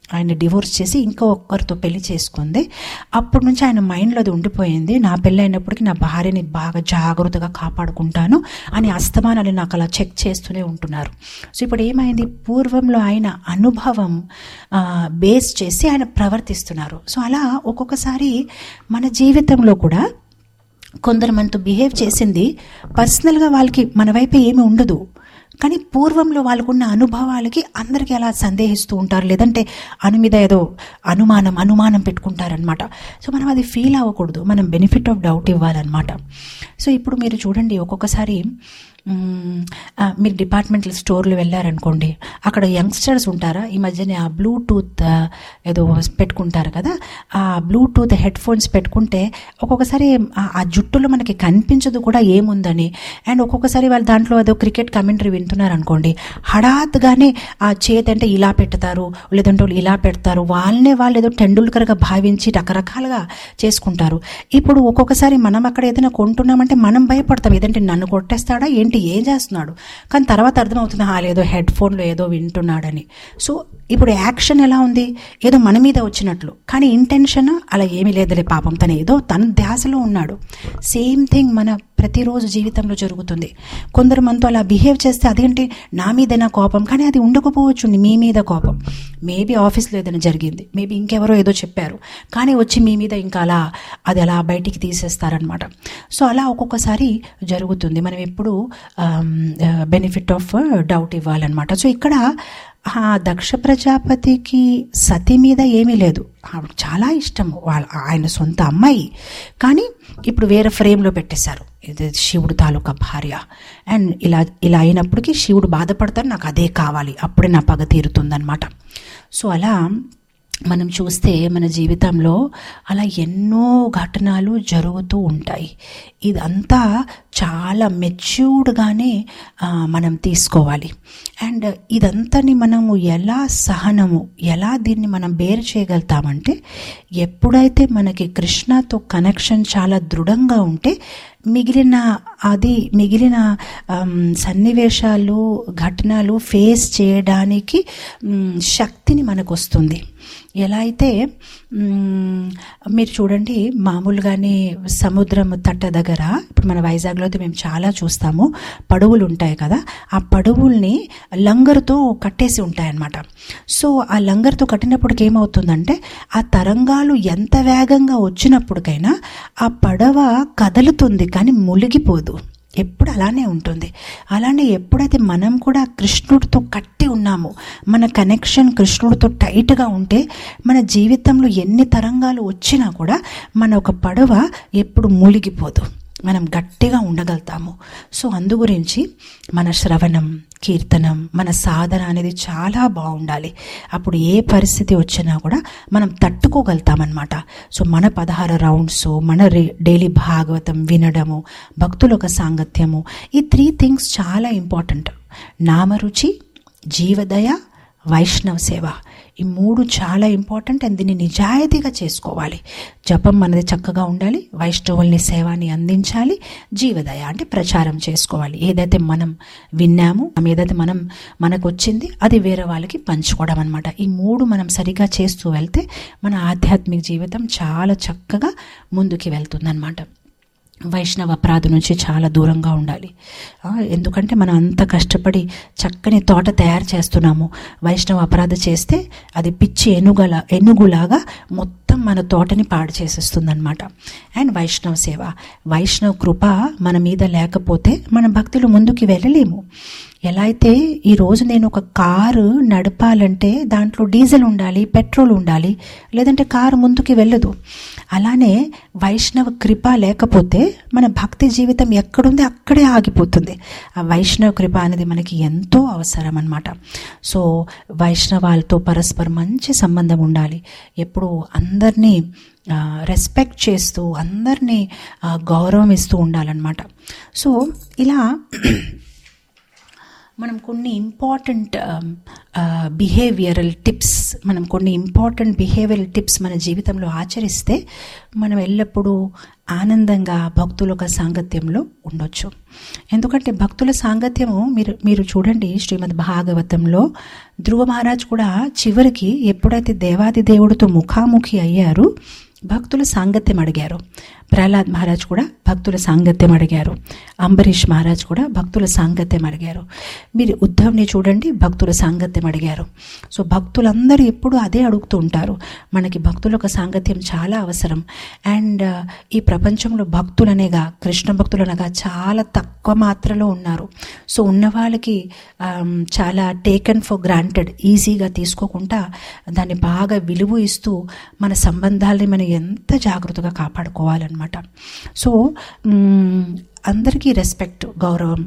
ఆయన డివోర్స్ చేసి ఇంకో ఒక్కరితో పెళ్లి చేసుకుంది అప్పటి నుంచి ఆయన మైండ్లో అది ఉండిపోయింది నా పెళ్ళి అయినప్పటికీ నా భార్యని బాగా జాగ్రత్తగా కాపాడుకుంటాను అని అస్తమానాలు నాకు అలా చెక్ చేస్తూనే ఉంటున్నారు సో ఇప్పుడు ఏమైంది పూర్వంలో ఆయన అనుభవం ఆ, బేస్ చేసి ఆయన ప్రవర్తిస్తున్నారు సో అలా ఒక్కొక్కసారి మన జీవితంలో కూడా కొందరు మనతో బిహేవ్ చేసింది పర్సనల్గా వాళ్ళకి మన వైపు ఏమి ఉండదు కానీ పూర్వంలో వాళ్ళకున్న అనుభవాలకి అందరికీ అలా సందేహిస్తూ ఉంటారు లేదంటే అను మీద ఏదో అనుమానం అనుమానం పెట్టుకుంటారనమాట సో మనం అది ఫీల్ అవ్వకూడదు మనం బెనిఫిట్ ఆఫ్ డౌట్ ఇవ్వాలన్నమాట సో ఇప్పుడు మీరు చూడండి ఒక్కొక్కసారి మ్మ్, ఆ, మీరు డిపార్ట్మెంటల్ స్టోర్లు వెళ్ళారనుకోండి అక్కడ యంగ్స్టర్స్ ఉంటారా ఈ మధ్యనే ఆ బ్లూటూత్ ఆ, ఏదో పెట్టుకుంటారు కదా ఆ బ్లూటూత్ హెడ్ ఫోన్స్ పెట్టుకుంటే ఒక్కొక్కసారి ఆ- ఆ జుట్టులో మనకి కనిపించదు కూడా ఏముందని అండ్ ఒక్కొక్కసారి వాళ్ళు దాంట్లో ఏదో క్రికెట్ కమెంటరీ వింటున్నారు అనుకోండి హఠాత్తుగానే ఆ చేతి అంటే ఇలా పెడతారు లేదంటే వాళ్ళు ఇలా పెడతారు వాళ్ళనే వాళ్ళు ఏదో టెండూల్కర్గా భావించి రకరకాలుగా చేసుకుంటారు ఇప్పుడు ఒక్కొక్కసారి మనం అక్కడ ఏదైనా కొంటున్నామంటే మనం భయపడతాం ఏదంటే నన్ను కొట్టేస్తాడా ఏంటి ఏం చేస్తున్నాడు కానీ తర్వాత అర్థమవుతుంది "ఆ, లేదో హెడ్ ఫోన్లో ఏదో వింటున్నాడని సో ఇప్పుడు యాక్షన్ ఎలా ఉంది ఏదో మన మీద వచ్చినట్లు కానీ ఇంటెన్షన్ అలా ఏమీ లేదులే పాపం తను ఏదో తన ధ్యాసలో ఉన్నాడు సేమ్ థింగ్ మన ప్రతిరోజు జీవితంలో జరుగుతుంది కొందరు మనతో అలా బిహేవ్ చేస్తే అదేంటి నా మీదైనా కోపం కానీ అది ఉండకపోవచ్చు మీ మీద కోపం మేబీ ఆఫీస్లో ఏదైనా జరిగింది మేబీ ఇంకెవరో ఏదో చెప్పారు కానీ వచ్చి మీ మీద ఇంకా అలా అది అలా బయటికి తీసేస్తారనమాట సో అలా ఒక్కొక్కసారి జరుగుతుంది మనం ఎప్పుడు బెనిఫిట్ ఆఫ్ డౌట్ ఇవ్వాలన్నమాట సో ఇక్కడ ఆ దక్ష ప్రజాపతికి సతి మీద ఏమీ లేదు ఆవిడ చాలా ఇష్టం వాళ్ళ ఆయన సొంత అమ్మాయి కానీ ఇప్పుడు వేరే ఫ్రేమ్లో పెట్టేశారు ఇది శివుడు తాలూకా భార్య అండ్ ఇలా ఇలా అయినప్పటికీ శివుడు బాధపడతారు నాకు అదే కావాలి అప్పుడే నా పగ తీరుతుందనమాట సో అలా మనం చూస్తే మన జీవితంలో అలా ఎన్నో ఘటనలు జరుగుతూ ఉంటాయి ఇదంతా చాలా మెచ్యూర్డ్గానే ఆ, మనం తీసుకోవాలి అండ్ ఇదంతాని మనము ఎలా సహనము ఎలా దీన్ని మనం బేర్ చేయగలుగుతామంటే ఎప్పుడైతే మనకి కృష్ణతో కనెక్షన్ చాలా దృఢంగా ఉంటే మిగిలిన అది మిగిలిన ఆమ్, సన్నివేశాలు ఘటనలు ఫేస్ చేయడానికి మ్, శక్తిని మనకు వస్తుంది ఎలా అయితే మ్, మీరు చూడండి మామూలుగానే సముద్రం తట్ట దగ్గర ఇప్పుడు మన వైజాగ్లో అయితే మేము చాలా చూస్తాము పడవులు ఉంటాయి కదా ఆ పడవుల్ని లంగరుతో కట్టేసి ఉంటాయన్నమాట సో ఆ లంగర్తో కట్టినప్పటికి ఏమవుతుందంటే ఆ తరంగాలు ఎంత వేగంగా వచ్చినప్పటికైనా ఆ పడవ కదులుతుంది కానీ మునిగిపోదు ఎప్పుడు అలానే ఉంటుంది అలానే ఎప్పుడైతే మనం కూడా కృష్ణుడితో కట్టి ఉన్నామో మన కనెక్షన్ కృష్ణుడితో టైట్గా ఉంటే మన జీవితంలో ఎన్ని తరంగాలు వచ్చినా కూడా మన ఒక పడవ ఎప్పుడు మూలిగిపోదు మనం గట్టిగా ఉండగలుగుతాము సో అందు గురించి మన శ్రవణం కీర్తనం మన సాధన అనేది చాలా బాగుండాలి అప్పుడు ఏ పరిస్థితి వచ్చినా కూడా మనం తట్టుకోగలుగుతామన్నమాట సో మన పదహారు రౌండ్స్ మన రే- డైలీ భాగవతం వినడము భక్తుల యొక్క సాంగత్యము ఈ త్రీ థింగ్స్ చాలా ఇంపార్టెంట్ నామరుచి జీవదయ వైష్ణవ సేవ ఈ మూడు చాలా ఇంపార్టెంట్ అండ్ దీన్ని నిజాయితీగా చేసుకోవాలి జపం మనది చక్కగా ఉండాలి వైష్ణవుల్ని సేవాని అందించాలి జీవదయ అంటే ప్రచారం చేసుకోవాలి ఏదైతే మనం విన్నామో ఆమె ఏదైతే మనం మనకు వచ్చింది అది వేరే వాళ్ళకి పంచుకోవడం అనమాట ఈ మూడు మనం సరిగా చేస్తూ వెళ్తే మన ఆధ్యాత్మిక జీవితం చాలా చక్కగా ముందుకి వెళ్తుందన్నమాట వైష్ణవ అపరాధ నుంచి చాలా దూరంగా ఉండాలి ఆ, ఎందుకంటే మనం అంత కష్టపడి చక్కని తోట తయారు చేస్తున్నాము వైష్ణవ అపరాధ చేస్తే అది పిచ్చి ఎనుగల ఎనుగులాగా మొత్తం మన తోటని పాడు చేసేస్తుంది అనమాట అండ్ వైష్ణవ సేవ వైష్ణవ కృప మన మీద లేకపోతే మన భక్తులు ముందుకు వెళ్ళలేము ఎలా అయితే ఈరోజు నేను ఒక కారు నడపాలంటే దాంట్లో డీజిల్ ఉండాలి పెట్రోల్ ఉండాలి లేదంటే కారు ముందుకి వెళ్ళదు అలానే వైష్ణవ కృప లేకపోతే మన భక్తి జీవితం ఎక్కడుంది అక్కడే ఆగిపోతుంది ఆ వైష్ణవ కృప అనేది మనకి ఎంతో అవసరం అన్నమాట సో వైష్ణవాలతో పరస్పరం మంచి సంబంధం ఉండాలి ఎప్పుడు అందరినీ రెస్పెక్ట్ చేస్తూ అందరినీ ఆ, గౌరవం ఇస్తూ ఉండాలన్నమాట సో ఇలా మనం కొన్ని ఇంపార్టెంట్ బిహేవియరల్ టిప్స్ మనం కొన్ని ఇంపార్టెంట్ బిహేవియరల్ టిప్స్ మన జీవితంలో ఆచరిస్తే మనం ఎల్లప్పుడూ ఆనందంగా భక్తుల యొక్క సాంగత్యంలో ఉండొచ్చు ఎందుకంటే భక్తుల సాంగత్యము మీరు మీరు చూడండి శ్రీమద్ భాగవతంలో ధ్రువ మహారాజ్ కూడా చివరికి ఎప్పుడైతే దేవాది దేవుడితో ముఖాముఖి అయ్యారు భక్తుల సాంగత్యం అడిగారు ప్రహ్లాద్ మహారాజ్ కూడా భక్తుల సాంగత్యం అడిగారు అంబరీష్ మహారాజ్ కూడా భక్తుల సాంగత్యం అడిగారు మీరు ఉద్ధవ్ని చూడండి భక్తుల సాంగత్యం అడిగారు సో భక్తులందరూ ఎప్పుడు అదే అడుగుతూ ఉంటారు మనకి భక్తుల యొక్క సాంగత్యం చాలా అవసరం అండ్ ఈ ప్రపంచంలో భక్తులనేగా కృష్ణ భక్తులనగా చాలా తక్కువ మాత్రలో ఉన్నారు సో ఉన్న వాళ్ళకి ఆమ్, చాలా టేకన్ ఫర్ గ్రాంటెడ్ ఈజీగా తీసుకోకుండా దాన్ని బాగా విలువ ఇస్తూ మన సంబంధాలని మనం ఎంత జాగ్రత్తగా కాపాడుకోవాలన్నమాట సో మ్, అందరికీ రెస్పెక్ట్ గౌరవం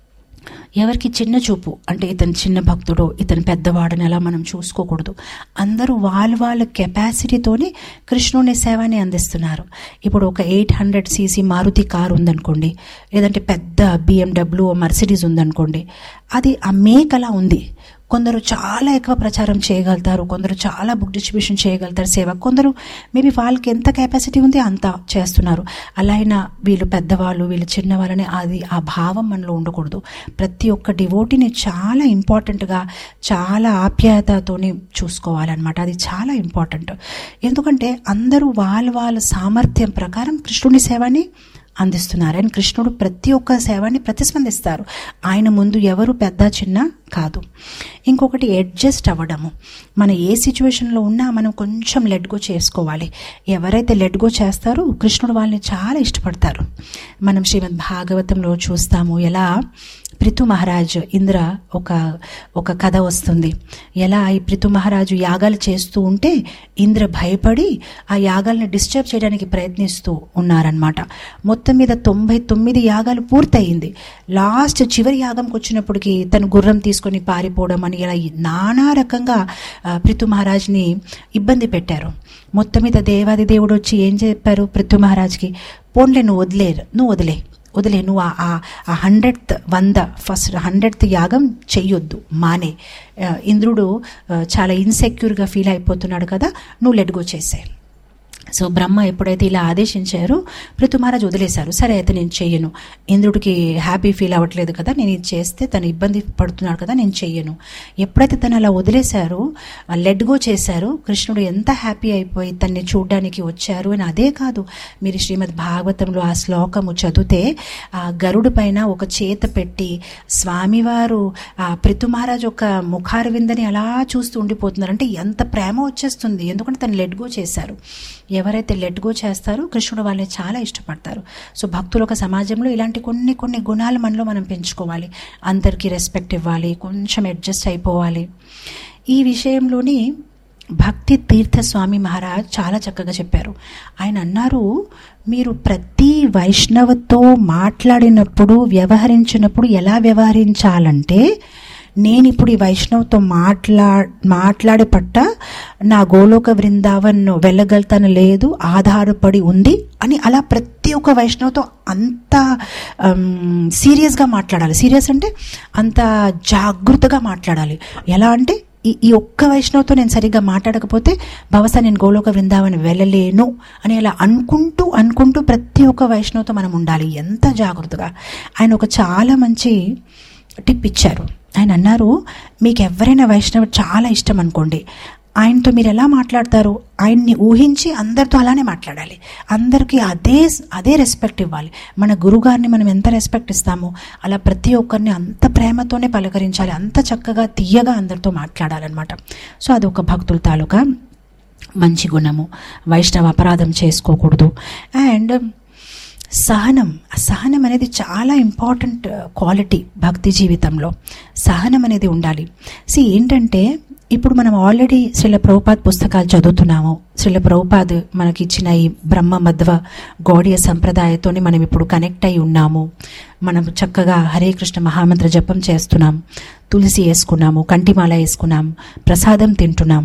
ఎవరికి చిన్న చూపు అంటే ఇతను చిన్న భక్తుడు ఇతను పెద్దవాడని అలా మనం చూసుకోకూడదు అందరూ వాళ్ళ వాళ్ళ కెపాసిటీతోని కృష్ణుని సేవని అందిస్తున్నారు ఇప్పుడు ఒక eight hundred CC Maruti car ఉందనుకోండి లేదంటే పెద్ద బిఎండబ్ల్యూ మర్సిడీస్ ఉందనుకోండి అది ఆ మేక్ అలా ఉంది కొందరు చాలా ఎక్కువ ప్రచారం చేయగలుగుతారు కొందరు చాలా బుక్ డిస్ట్రిబ్యూషన్ చేయగలుగుతారు సేవ కొందరు మేబీ వాళ్ళకి ఎంత కెపాసిటీ ఉంది అంత చేస్తున్నారు అలా అయినా వీళ్ళు పెద్దవాళ్ళు వీళ్ళు చిన్నవాళ్ళని అది ఆ భావం మనలో ఉండకూడదు ప్రతి ఒక్క డివోటీని చాలా ఇంపార్టెంట్గా చాలా ఆప్యాయతతోని చూసుకోవాలన్నమాట అది చాలా ఇంపార్టెంట్ ఎందుకంటే అందరూ వాళ్ళ వాళ్ళ సామర్థ్యం ప్రకారం కృష్ణుని సేవని అందిస్తున్నారు అండ్ కృష్ణుడు ప్రతి ఒక్క సేవని ప్రతిస్పందిస్తారు ఆయన ముందు ఎవరు పెద్ద చిన్న కాదు ఇంకొకటి అడ్జస్ట్ అవ్వడము మన ఏ సిచ్యువేషన్లో ఉన్నా మనం కొంచెం లెట్ గో చేసుకోవాలి ఎవరైతే లెట్ గో చేస్తారో కృష్ణుడు వాళ్ళని చాలా ఇష్టపడతారు మనం శ్రీమద్ భాగవతంలో చూస్తాము ఎలా పృథు మహారాజ్ ఇంద్ర ఒక ఒక కథ వస్తుంది ఎలా ఈ పృథు మహారాజు యాగాలు చేస్తూ ఉంటే ఇంద్ర భయపడి ఆ యాగాల్ని డిస్టర్బ్ చేయడానికి ప్రయత్నిస్తూ ఉన్నారనమాట మొత్తం మీద తొంభై తొమ్మిది యాగాలు పూర్తయింది లాస్ట్ చివరి యాగంకి వచ్చినప్పటికి తను గుర్రం తీసుకొని పారిపోవడం అని ఇలా నానా రకంగా ఆ, పృథు మహారాజ్ని ఇబ్బంది పెట్టారు మొత్తం మీద దేవాది దేవుడు వచ్చి ఏం చెప్పారు పృథు మహారాజ్కి పోన్లే నువ్వు వదిలేరు నువ్వు వదిలే వదిలే నువ్వు ఆ- ఆ ఆ హండ్రెడ్త్ వంద ఫస్ట్ హండ్రెడ్త్ యాగం చెయ్యొద్దు మానే ఆ, ఇంద్రుడు ఆ, చాలా ఇన్సెక్యూర్గా ఫీల్ అయిపోతున్నాడు కదా నువ్వు లెడ్గో చేసే సో బ్రహ్మ ఎప్పుడైతే ఇలా ఆదేశించారో పృథు మహారాజ్ వదిలేశారు సరే అయితే నేను చెయ్యను ఇంద్రుడికి హ్యాపీ ఫీల్ అవ్వట్లేదు కదా నేను ఇది చేస్తే తను ఇబ్బంది పడుతున్నాడు కదా నేను చెయ్యను ఎప్పుడైతే తను అలా వదిలేశారో లెట్ గో చేశారో కృష్ణుడు ఎంత హ్యాపీ అయిపోయి తన్ని చూడడానికి వచ్చారు అని అదే కాదు మీరు శ్రీమద్ భాగవతంలో ఆ శ్లోకము చదివితే ఆ గరుడు పైన ఒక చేత పెట్టి స్వామివారు ఆ పృథు మహారాజ్ ఒక ముఖారు విందని అలా చూస్తూ ఉండిపోతున్నారు అంటే ఎంత ప్రేమ వచ్చేస్తుంది ఎందుకంటే తను లెట్ గో చేశారు ఎవరైతే లెట్ గో చేస్తారో కృష్ణుడు వాళ్ళని చాలా ఇష్టపడతారు సో భక్తులు ఒక సమాజంలో ఇలాంటి కొన్ని కొన్ని గుణాలు మనలో మనం పెంచుకోవాలి అందరికీ రెస్పెక్ట్ ఇవ్వాలి కొంచెం అడ్జస్ట్ అయిపోవాలి ఈ విషయంలోని భక్తి తీర్థ స్వామి మహారాజ్ చాలా చక్కగా చెప్పారు ఆయన అన్నారు మీరు ప్రతి వైష్ణవతో మాట్లాడినప్పుడు వ్యవహరించినప్పుడు ఎలా వ్యవహరించాలంటే నేను ఇప్పుడు ఈ వైష్ణవ్తో మాట్లా మాట్లాడే పట్ట నా గోలోక బృందావన్ వెళ్ళగలుగుతాను లేదు ఆధారపడి ఉంది అని అలా ప్రతి ఒక్క వైష్ణవ్తో అంత సీరియస్గా మాట్లాడాలి సీరియస్ అంటే అంత జాగృతగా మాట్లాడాలి ఎలా అంటే ఈ ఈ ఒక్క వైష్ణవ్తో నేను సరిగ్గా మాట్లాడకపోతే బహుశా నేను గోలోక బృందావని వెళ్ళలేను అని అలా అనుకుంటూ అనుకుంటూ ప్రతి ఒక్క వైష్ణవ్తో మనం ఉండాలి ఎంత జాగ్రత్తగా ఆయన ఒక చాలా మంచి టిప్ ఇచ్చారు ఆయన అన్నారు మీకు ఎవరైనా వైష్ణవ్ చాలా ఇష్టం అనుకోండి ఆయనతో మీరు ఎలా మాట్లాడతారు ఆయన్ని ఊహించి అందరితో అలానే మాట్లాడాలి అందరికీ అదే అదే రెస్పెక్ట్ ఇవ్వాలి మన గురుగారిని మనం ఎంత రెస్పెక్ట్ ఇస్తామో అలా ప్రతి ఒక్కరిని అంత ప్రేమతోనే పలకరించాలి అంత చక్కగా తీయగా అందరితో మాట్లాడాలన్నమాట సో అది ఒక భక్తుల తాలూకా మంచి గుణము వైష్ణవ అపరాధం చేసుకోకూడదు అండ్ సహనం ఆ సహనం అనేది చాలా ఇంపార్టెంట్ క్వాలిటీ భక్తి జీవితంలో సహనం అనేది ఉండాలి సి ఏంటంటే ఇప్పుడు మనం ఆల్రెడీ శ్రీల ప్రభుపాద్ పుస్తకాలు చదువుతున్నాము శ్రీల ప్రభుపాద్ మనకి ఇచ్చిన ఈ బ్రహ్మ మధ్వ గౌడీయ సంప్రదాయతోని మనం ఇప్పుడు కనెక్ట్ అయి ఉన్నాము మనం చక్కగా హరే కృష్ణ మహామంత్ర జపం చేస్తున్నాం తులసి వేసుకున్నాము కంటిమాల వేసుకున్నాం ప్రసాదం తింటున్నాం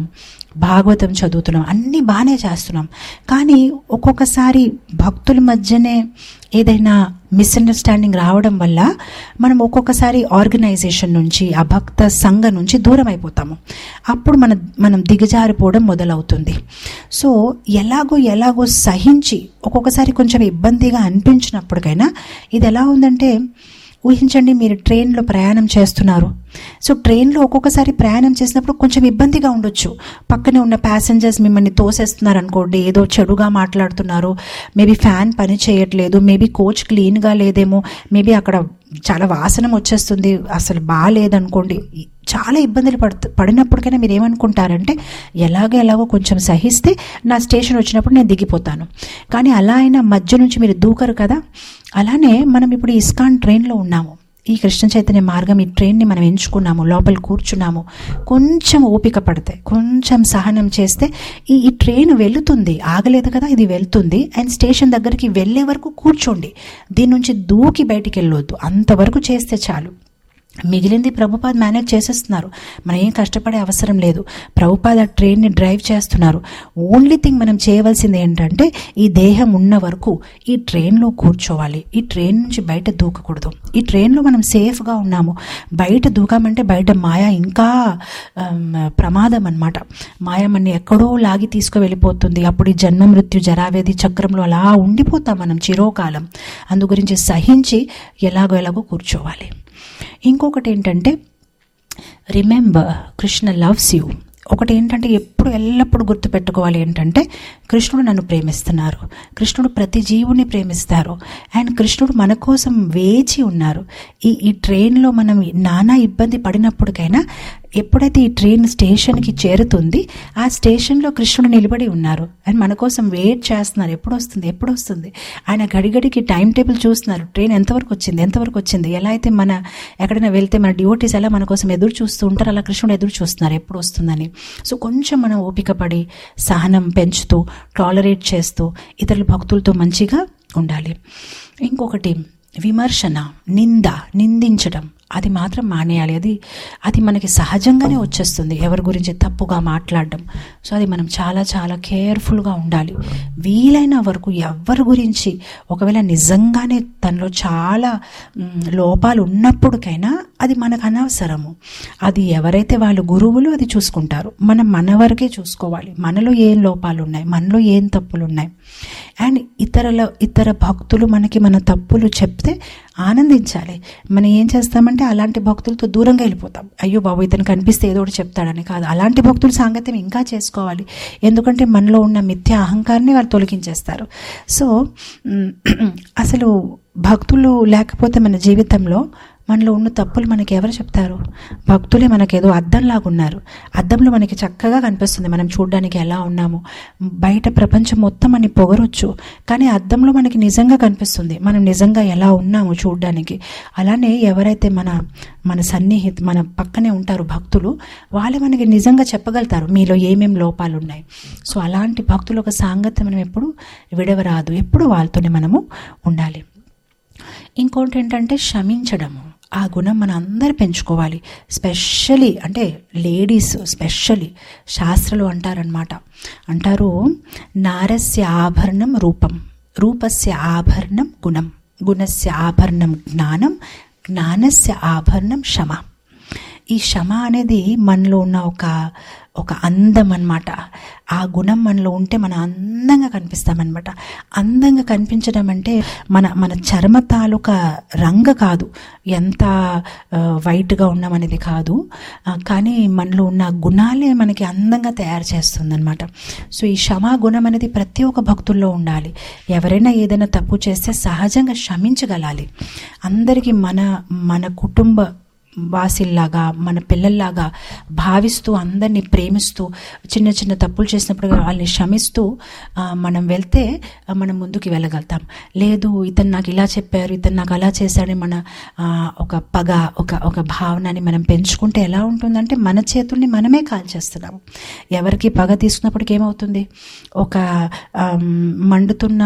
భాగవతం చదువుతున్నాం అన్నీ బాగానే చేస్తున్నాం కానీ ఒక్కొక్కసారి భక్తుల మధ్యనే ఏదైనా మిస్అండర్స్టాండింగ్ రావడం వల్ల మనం ఒక్కొక్కసారి ఆర్గనైజేషన్ నుంచి ఆ భక్త సంఘ నుంచి దూరం అయిపోతాము అప్పుడు మన మనం దిగజారిపోవడం మొదలవుతుంది సో ఎలాగో ఎలాగో సహించి ఒక్కొక్కసారి కొంచెం ఇబ్బందిగా అనిపించినప్పటికైనా ఇది ఎలా ఉందంటే ఊహించండి మీరు ట్రైన్లో ప్రయాణం చేస్తున్నారు సో ట్రైన్లో ఒక్కొక్కసారి ప్రయాణం చేసినప్పుడు కొంచెం ఇబ్బందిగా ఉండొచ్చు పక్కనే ఉన్న ప్యాసింజర్స్ మిమ్మల్ని తోసేస్తున్నారు అనుకోండి ఏదో చెడుగా మాట్లాడుతున్నారు మేబీ ఫ్యాన్ పని చేయట్లేదు మేబీ కోచ్ క్లీన్గా లేదేమో మేబీ అక్కడ చాలా వాసన వచ్చేస్తుంది అసలు బాగాలేదనుకోండి చాలా ఇబ్బందులు పడు పడినప్పటికైనా మీరు ఏమనుకుంటారంటే ఎలాగో ఎలాగో కొంచెం సహిస్తే నా స్టేషన్ వచ్చినప్పుడు నేను దిగిపోతాను కానీ అలా అయినా మధ్య నుంచి మీరు దూకరు కదా అలానే మనం ఇప్పుడు ఇస్కాన్ ట్రైన్లో ఉన్నాము ఈ కృష్ణ చైతన్య మార్గం ఈ ట్రైన్ని మనం ఎంచుకున్నాము లోపల కూర్చున్నాము కొంచెం ఓపిక పడితే కొంచెం సహనం చేస్తే ఈ ఈ ట్రైన్ వెళుతుంది ఆగలేదు కదా ఇది వెళ్తుంది అండ్ స్టేషన్ దగ్గరికి వెళ్ళే వరకు కూర్చోండి దీని నుంచి దూకి బయటికి వెళ్ళొద్దు అంతవరకు చేస్తే చాలు మిగిలింది ప్రభుపాద్ మేనేజ్ చేసేస్తున్నారు మనం ఏం కష్టపడే అవసరం లేదు ప్రభుపాద్ ఆ ట్రైన్ని డ్రైవ్ చేస్తున్నారు ఓన్లీ థింగ్ మనం చేయవలసింది ఏంటంటే ఈ దేహం ఉన్న వరకు ఈ ట్రైన్లో కూర్చోవాలి ఈ ట్రైన్ నుంచి బయట దూకకూడదు ఈ ట్రైన్లో మనం సేఫ్గా ఉన్నాము బయట దూకామంటే బయట మాయ ఇంకా ఆమ్, ప్రమాదం అన్నమాట మాయ మన ఎక్కడో లాగి తీసుకువెళ్ళిపోతుంది అప్పుడు ఈ జన్మ మృత్యు జరావేది చక్రంలో అలా ఉండిపోతాం మనం చిరోకాలం అందు గురించి సహించి ఎలాగో ఎలాగో కూర్చోవాలి ఇంకొకటి ఏంటంటే రిమెంబర్ కృష్ణ లవ్స్ యూ ఒకటి ఏంటంటే ఎప్పుడు ఎల్లప్పుడూ గుర్తుపెట్టుకోవాలి ఏంటంటే కృష్ణుడు నన్ను ప్రేమిస్తున్నారు కృష్ణుడు ప్రతి జీవుని ప్రేమిస్తారు అండ్ కృష్ణుడు మన కోసం వేచి ఉన్నారు ఈ ఈ ట్రైన్లో మనం నానా ఇబ్బంది పడినప్పటికైనా ఎప్పుడైతే ఈ ట్రైన్ స్టేషన్కి చేరుతుంది ఆ స్టేషన్లో కృష్ణుడు నిలబడి ఉన్నారు అండ్ మన కోసం వెయిట్ చేస్తున్నారు ఎప్పుడు వస్తుంది ఎప్పుడు వస్తుంది ఆయన గడిగడికి టైం టేబుల్ చూస్తున్నారు ట్రైన్ ఎంతవరకు వచ్చింది ఎంతవరకు వచ్చింది ఎలా అయితే మన ఎక్కడైనా వెళ్తే మన డ్యూటీస్ ఎలా మన కోసం ఎదురు చూస్తూ ఉంటారు అలా కృష్ణుడు ఎదురు చూస్తున్నారు ఎప్పుడు వస్తుందని సో కొంచెం మనం ఓపిక పడి సహనం పెంచుతూ టాలరేట్ చేస్తూ ఇతరుల భక్తులతో మంచిగా ఉండాలి ఇంకొకటి విమర్శన నింద నిందించడం అది మాత్రం మానేయాలి అది అది మనకి సహజంగానే వచ్చేస్తుంది ఎవరి గురించి తప్పుగా మాట్లాడడం సో అది మనం చాలా చాలా కేర్ఫుల్గా ఉండాలి వీలైన వరకు ఎవరి గురించి ఒకవేళ నిజంగానే తనలో చాలా మ్, లోపాలు ఉన్నప్పటికైనా అది మనకు అనవసరము అది ఎవరైతే వాళ్ళు గురువులు అది చూసుకుంటారు మనం మన వరకే చూసుకోవాలి మనలో ఏం లోపాలు ఉన్నాయి మనలో ఏం తప్పులు ఉన్నాయి అండ్ ఇతరుల ఇతర భక్తులు మనకి మన తప్పులు చెప్తే ఆనందించాలి మనం ఏం చేస్తామంటే అలాంటి భక్తులతో దూరంగా వెళ్ళిపోతాం అయ్యో బాబు ఇతను కనిపిస్తే ఏదో ఒకటి చెప్తాడని కాదు అలాంటి భక్తుల సాంగత్యం ఇంకా చేసుకోవాలి ఎందుకంటే మనలో ఉన్న మిథ్య అహంకారాన్ని వాళ్ళు తొలగించేస్తారు సో మ్, అసలు భక్తులు లేకపోతే మన జీవితంలో మనలో ఉన్న తప్పులు మనకి ఎవరు చెప్తారు భక్తులే మనకేదో అద్దంలాగా ఉన్నారు అద్దంలో మనకి చక్కగా కనిపిస్తుంది మనం చూడడానికి ఎలా ఉన్నాము బయట ప్రపంచం మొత్తం అని పొగరొచ్చు కానీ అద్దంలో మనకి నిజంగా కనిపిస్తుంది మనం నిజంగా ఎలా ఉన్నాము చూడడానికి అలానే ఎవరైతే మన మన సన్నిహిత మన పక్కనే ఉంటారు భక్తులు వాళ్ళే మనకి నిజంగా చెప్పగలుగుతారు మీలో ఏమేం లోపాలు ఉన్నాయి సో అలాంటి భక్తుల ఒక సాంగత్యం మనం ఎప్పుడు విడవరాదు ఎప్పుడు వాళ్ళతోనే మనము ఉండాలి ఇంకోటి ఏంటంటే క్షమించడము ఆ గుణం మన అందరు పెంచుకోవాలి స్పెషలీ అంటే లేడీస్ స్పెషలీ శాస్త్రాలు అంటారనమాట అంటారు నారస్య ఆభరణం రూపం రూపస్య ఆభరణం గుణం గుణస్య ఆభరణం జ్ఞానం జ్ఞానస్య ఆభరణం క్షమ ఈ క్షమ అనేది మనలో ఉన్న ఒక ఒక అందం అన్నమాట ఆ గుణం మనలో ఉంటే మనం అందంగా కనిపిస్తామన్నమాట అందంగా కనిపించడం అంటే మన మన చర్మ తాలూకా రంగు కాదు ఎంత ఆ, వైట్గా ఉన్నామనేది కాదు ఆ, కానీ మనలో ఉన్న గుణాలే మనకి అందంగా తయారు చేస్తుందన్నమాట సో ఈ క్షమా గుణం అనేది ప్రతి ఒక్క భక్తుల్లో ఉండాలి ఎవరైనా ఏదైనా తప్పు చేస్తే సహజంగా క్షమించగలాలి అందరికీ మన మన కుటుంబ వాసిల్లాగా మన పిల్లల్లాగా భావిస్తూ అందరినీ ప్రేమిస్తూ చిన్న చిన్న తప్పులు చేసినప్పుడు వాళ్ళని క్షమిస్తూ ఆ, మనం వెళ్తే ఆ, మనం ముందుకు వెళ్ళగలుగుతాం లేదు ఇతను నాకు ఇలా చెప్పారు ఇతను నాకు అలా చేశాడని మన ఆ, ఒక పగ ఒక ఒక భావనని మనం పెంచుకుంటే ఎలా ఉంటుందంటే మన చేతుల్ని మనమే కాల్చేస్తున్నాము ఎవరికి పగ తీసుకున్నప్పటికి ఏమవుతుంది ఒక ఆమ్, మండుతున్న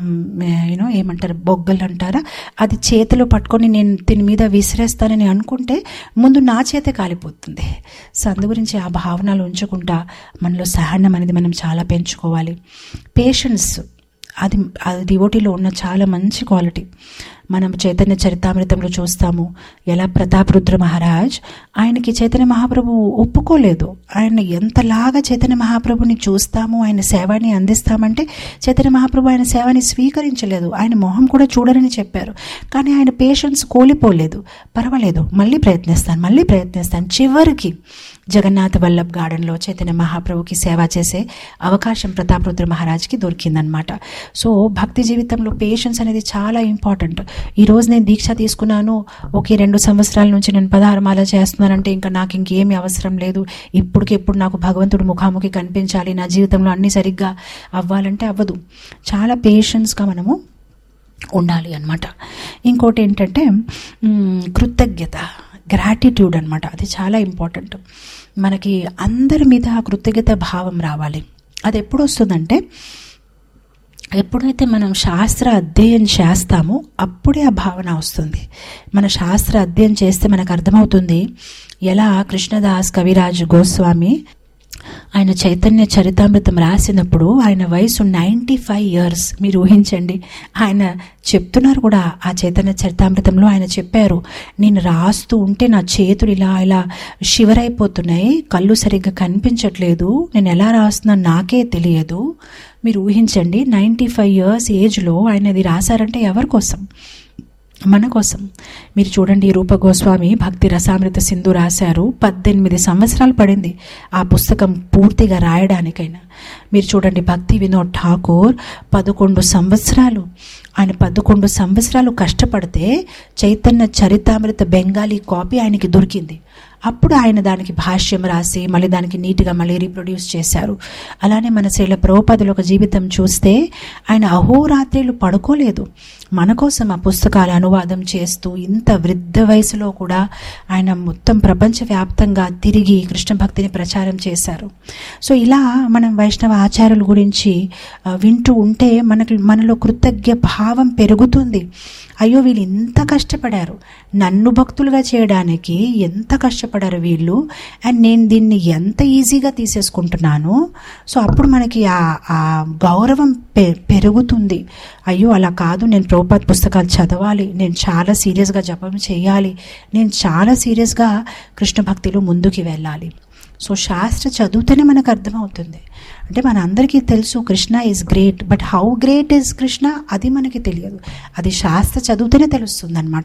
యూనో ఏమంటారు బొగ్గలు అంటారా అది చేతిలో పట్టుకొని నేను దీని మీద విసిరేస్తానని అనుకుంటే అంటే ముందు నా చేతే కాలిపోతుంది సో అందు గురించి ఆ భావనలు ఉంచకుండా మనలో సహనం అనేది మనం చాలా పెంచుకోవాలి పేషెన్స్ అది అది డివోటీలో ఉన్న చాలా మంచి క్వాలిటీ మనం చైతన్య చరితామృతంలో చూస్తాము ఎలా ప్రతాప్ రుద్ర మహారాజ్ ఆయనకి చైతన్య మహాప్రభు ఒప్పుకోలేదు ఆయన ఎంతలాగా చైతన్య మహాప్రభుని చూస్తాము ఆయన సేవని అందిస్తామంటే చైతన్య మహాప్రభు ఆయన సేవని స్వీకరించలేదు ఆయన మొహం కూడా చూడరని చెప్పారు కానీ ఆయన పేషెన్స్ కోల్పోలేదు పర్వాలేదు మళ్ళీ ప్రయత్నిస్తాను మళ్ళీ ప్రయత్నిస్తాను చివరికి జగన్నాథ్ వల్లభ్ గార్డెన్లో చైతన్య మహాప్రభుకి సేవ చేసే అవకాశం ప్రతాప్ రుద్ర మహారాజ్కి దొరికిందనమాట సో భక్తి జీవితంలో పేషెన్స్ అనేది చాలా ఇంపార్టెంట్ ఈ రోజు నేను దీక్ష తీసుకున్నాను ఒకే రెండు సంవత్సరాల నుంచి నేను పదహారు మాల చేస్తున్నానంటే ఇంకా నాకు ఇంకేమీ అవసరం లేదు ఇప్పటికెప్పుడు నాకు భగవంతుడు ముఖాముఖి కనిపించాలి నా జీవితంలో అన్నీ సరిగ్గా అవ్వాలంటే అవ్వదు చాలా పేషెన్స్గా మనము ఉండాలి అనమాట ఇంకోటి ఏంటంటే మ్, కృతజ్ఞత గ్రాటిట్యూడ్ అనమాట అది చాలా ఇంపార్టెంట్ మనకి అందరి మీద ఆ కృతజ్ఞత భావం రావాలి అది ఎప్పుడు వస్తుందంటే ఎప్పుడైతే మనం శాస్త్ర అధ్యయనం చేస్తామో అప్పుడే ఆ భావన వస్తుంది మన శాస్త్ర అధ్యయనం చేస్తే మనకు అర్థమవుతుంది ఎలా కృష్ణదాస్ కవిరాజ్ గోస్వామి ఆయన చైతన్య చరితామృతం రాసినప్పుడు ఆయన వయసు నైంటీ ఫైవ్ ఇయర్స్ మీరు ఊహించండి ఆయన చెప్తున్నారు కూడా ఆ చైతన్య చరితామృతంలో ఆయన చెప్పారు నేను రాస్తూ ఉంటే నా చేతులు ఇలా ఇలా షివర్ అయిపోతున్నాయి కళ్ళు సరిగ్గా కనిపించట్లేదు నేను ఎలా రాస్తున్నాను నాకే తెలియదు మీరు ఊహించండి నైంటీ ఫైవ్ ఇయర్స్ ఏజ్లో ఆయన ఇది రాశారంటే ఎవరి కోసం మన కోసం మీరు చూడండి రూప గోస్వామి భక్తి రసామృత సింధు రాశారు పద్దెనిమిది సంవత్సరాలు పడింది ఆ పుస్తకం పూర్తిగా రాయడానికైనా మీరు చూడండి భక్తి వినోద్ ఠాకూర్ పదకొండు సంవత్సరాలు ఆయన పదకొండు సంవత్సరాలు కష్టపడితే చైతన్య చరితామృత బెంగాలీ కాపీ ఆయనకి దొరికింది అప్పుడు ఆయన దానికి భాష్యం రాసి మళ్ళీ దానికి నీట్గా మళ్ళీ రీప్రొడ్యూస్ చేశారు అలానే మన శైల ప్రభుపదుల ఒక జీవితం చూస్తే ఆయన అహోరాత్రులు పడుకోలేదు మన కోసం ఆ పుస్తకాల అనువాదం చేస్తూ ఇంత వృద్ధ వయసులో కూడా ఆయన మొత్తం ప్రపంచవ్యాప్తంగా తిరిగి కృష్ణ భక్తిని ప్రచారం చేశారు సో ఇలా మనం వైష్ణవ ఆచారాల గురించి ఆ, వింటూ ఉంటే మనకి మనలో కృతజ్ఞ భావం పెరుగుతుంది అయ్యో వీళ్ళు ఎంత కష్టపడారు నన్ను భక్తులుగా చేయడానికి ఎంత కష్టపడారు వీళ్ళు అండ్ నేను దీన్ని ఎంత ఈజీగా తీసేసుకుంటున్నాను సో అప్పుడు మనకి ఆ ఆ గౌరవం పె పెరుగుతుంది అయ్యో అలా కాదు నేను ప్రభుపాద్ పుస్తకాలు చదవాలి నేను చాలా సీరియస్గా జపం చేయాలి నేను చాలా సీరియస్గా కృష్ణ భక్తిలో ముందుకు వెళ్ళాలి సో శాస్త్ర చదివితేనే మనకు అర్థమవుతుంది అంటే మన అందరికీ తెలుసు Krishna is great but how great is Krishna అది మనకి తెలియదు అది శాస్త్ర చదివితేనే తెలుస్తుంది అనమాట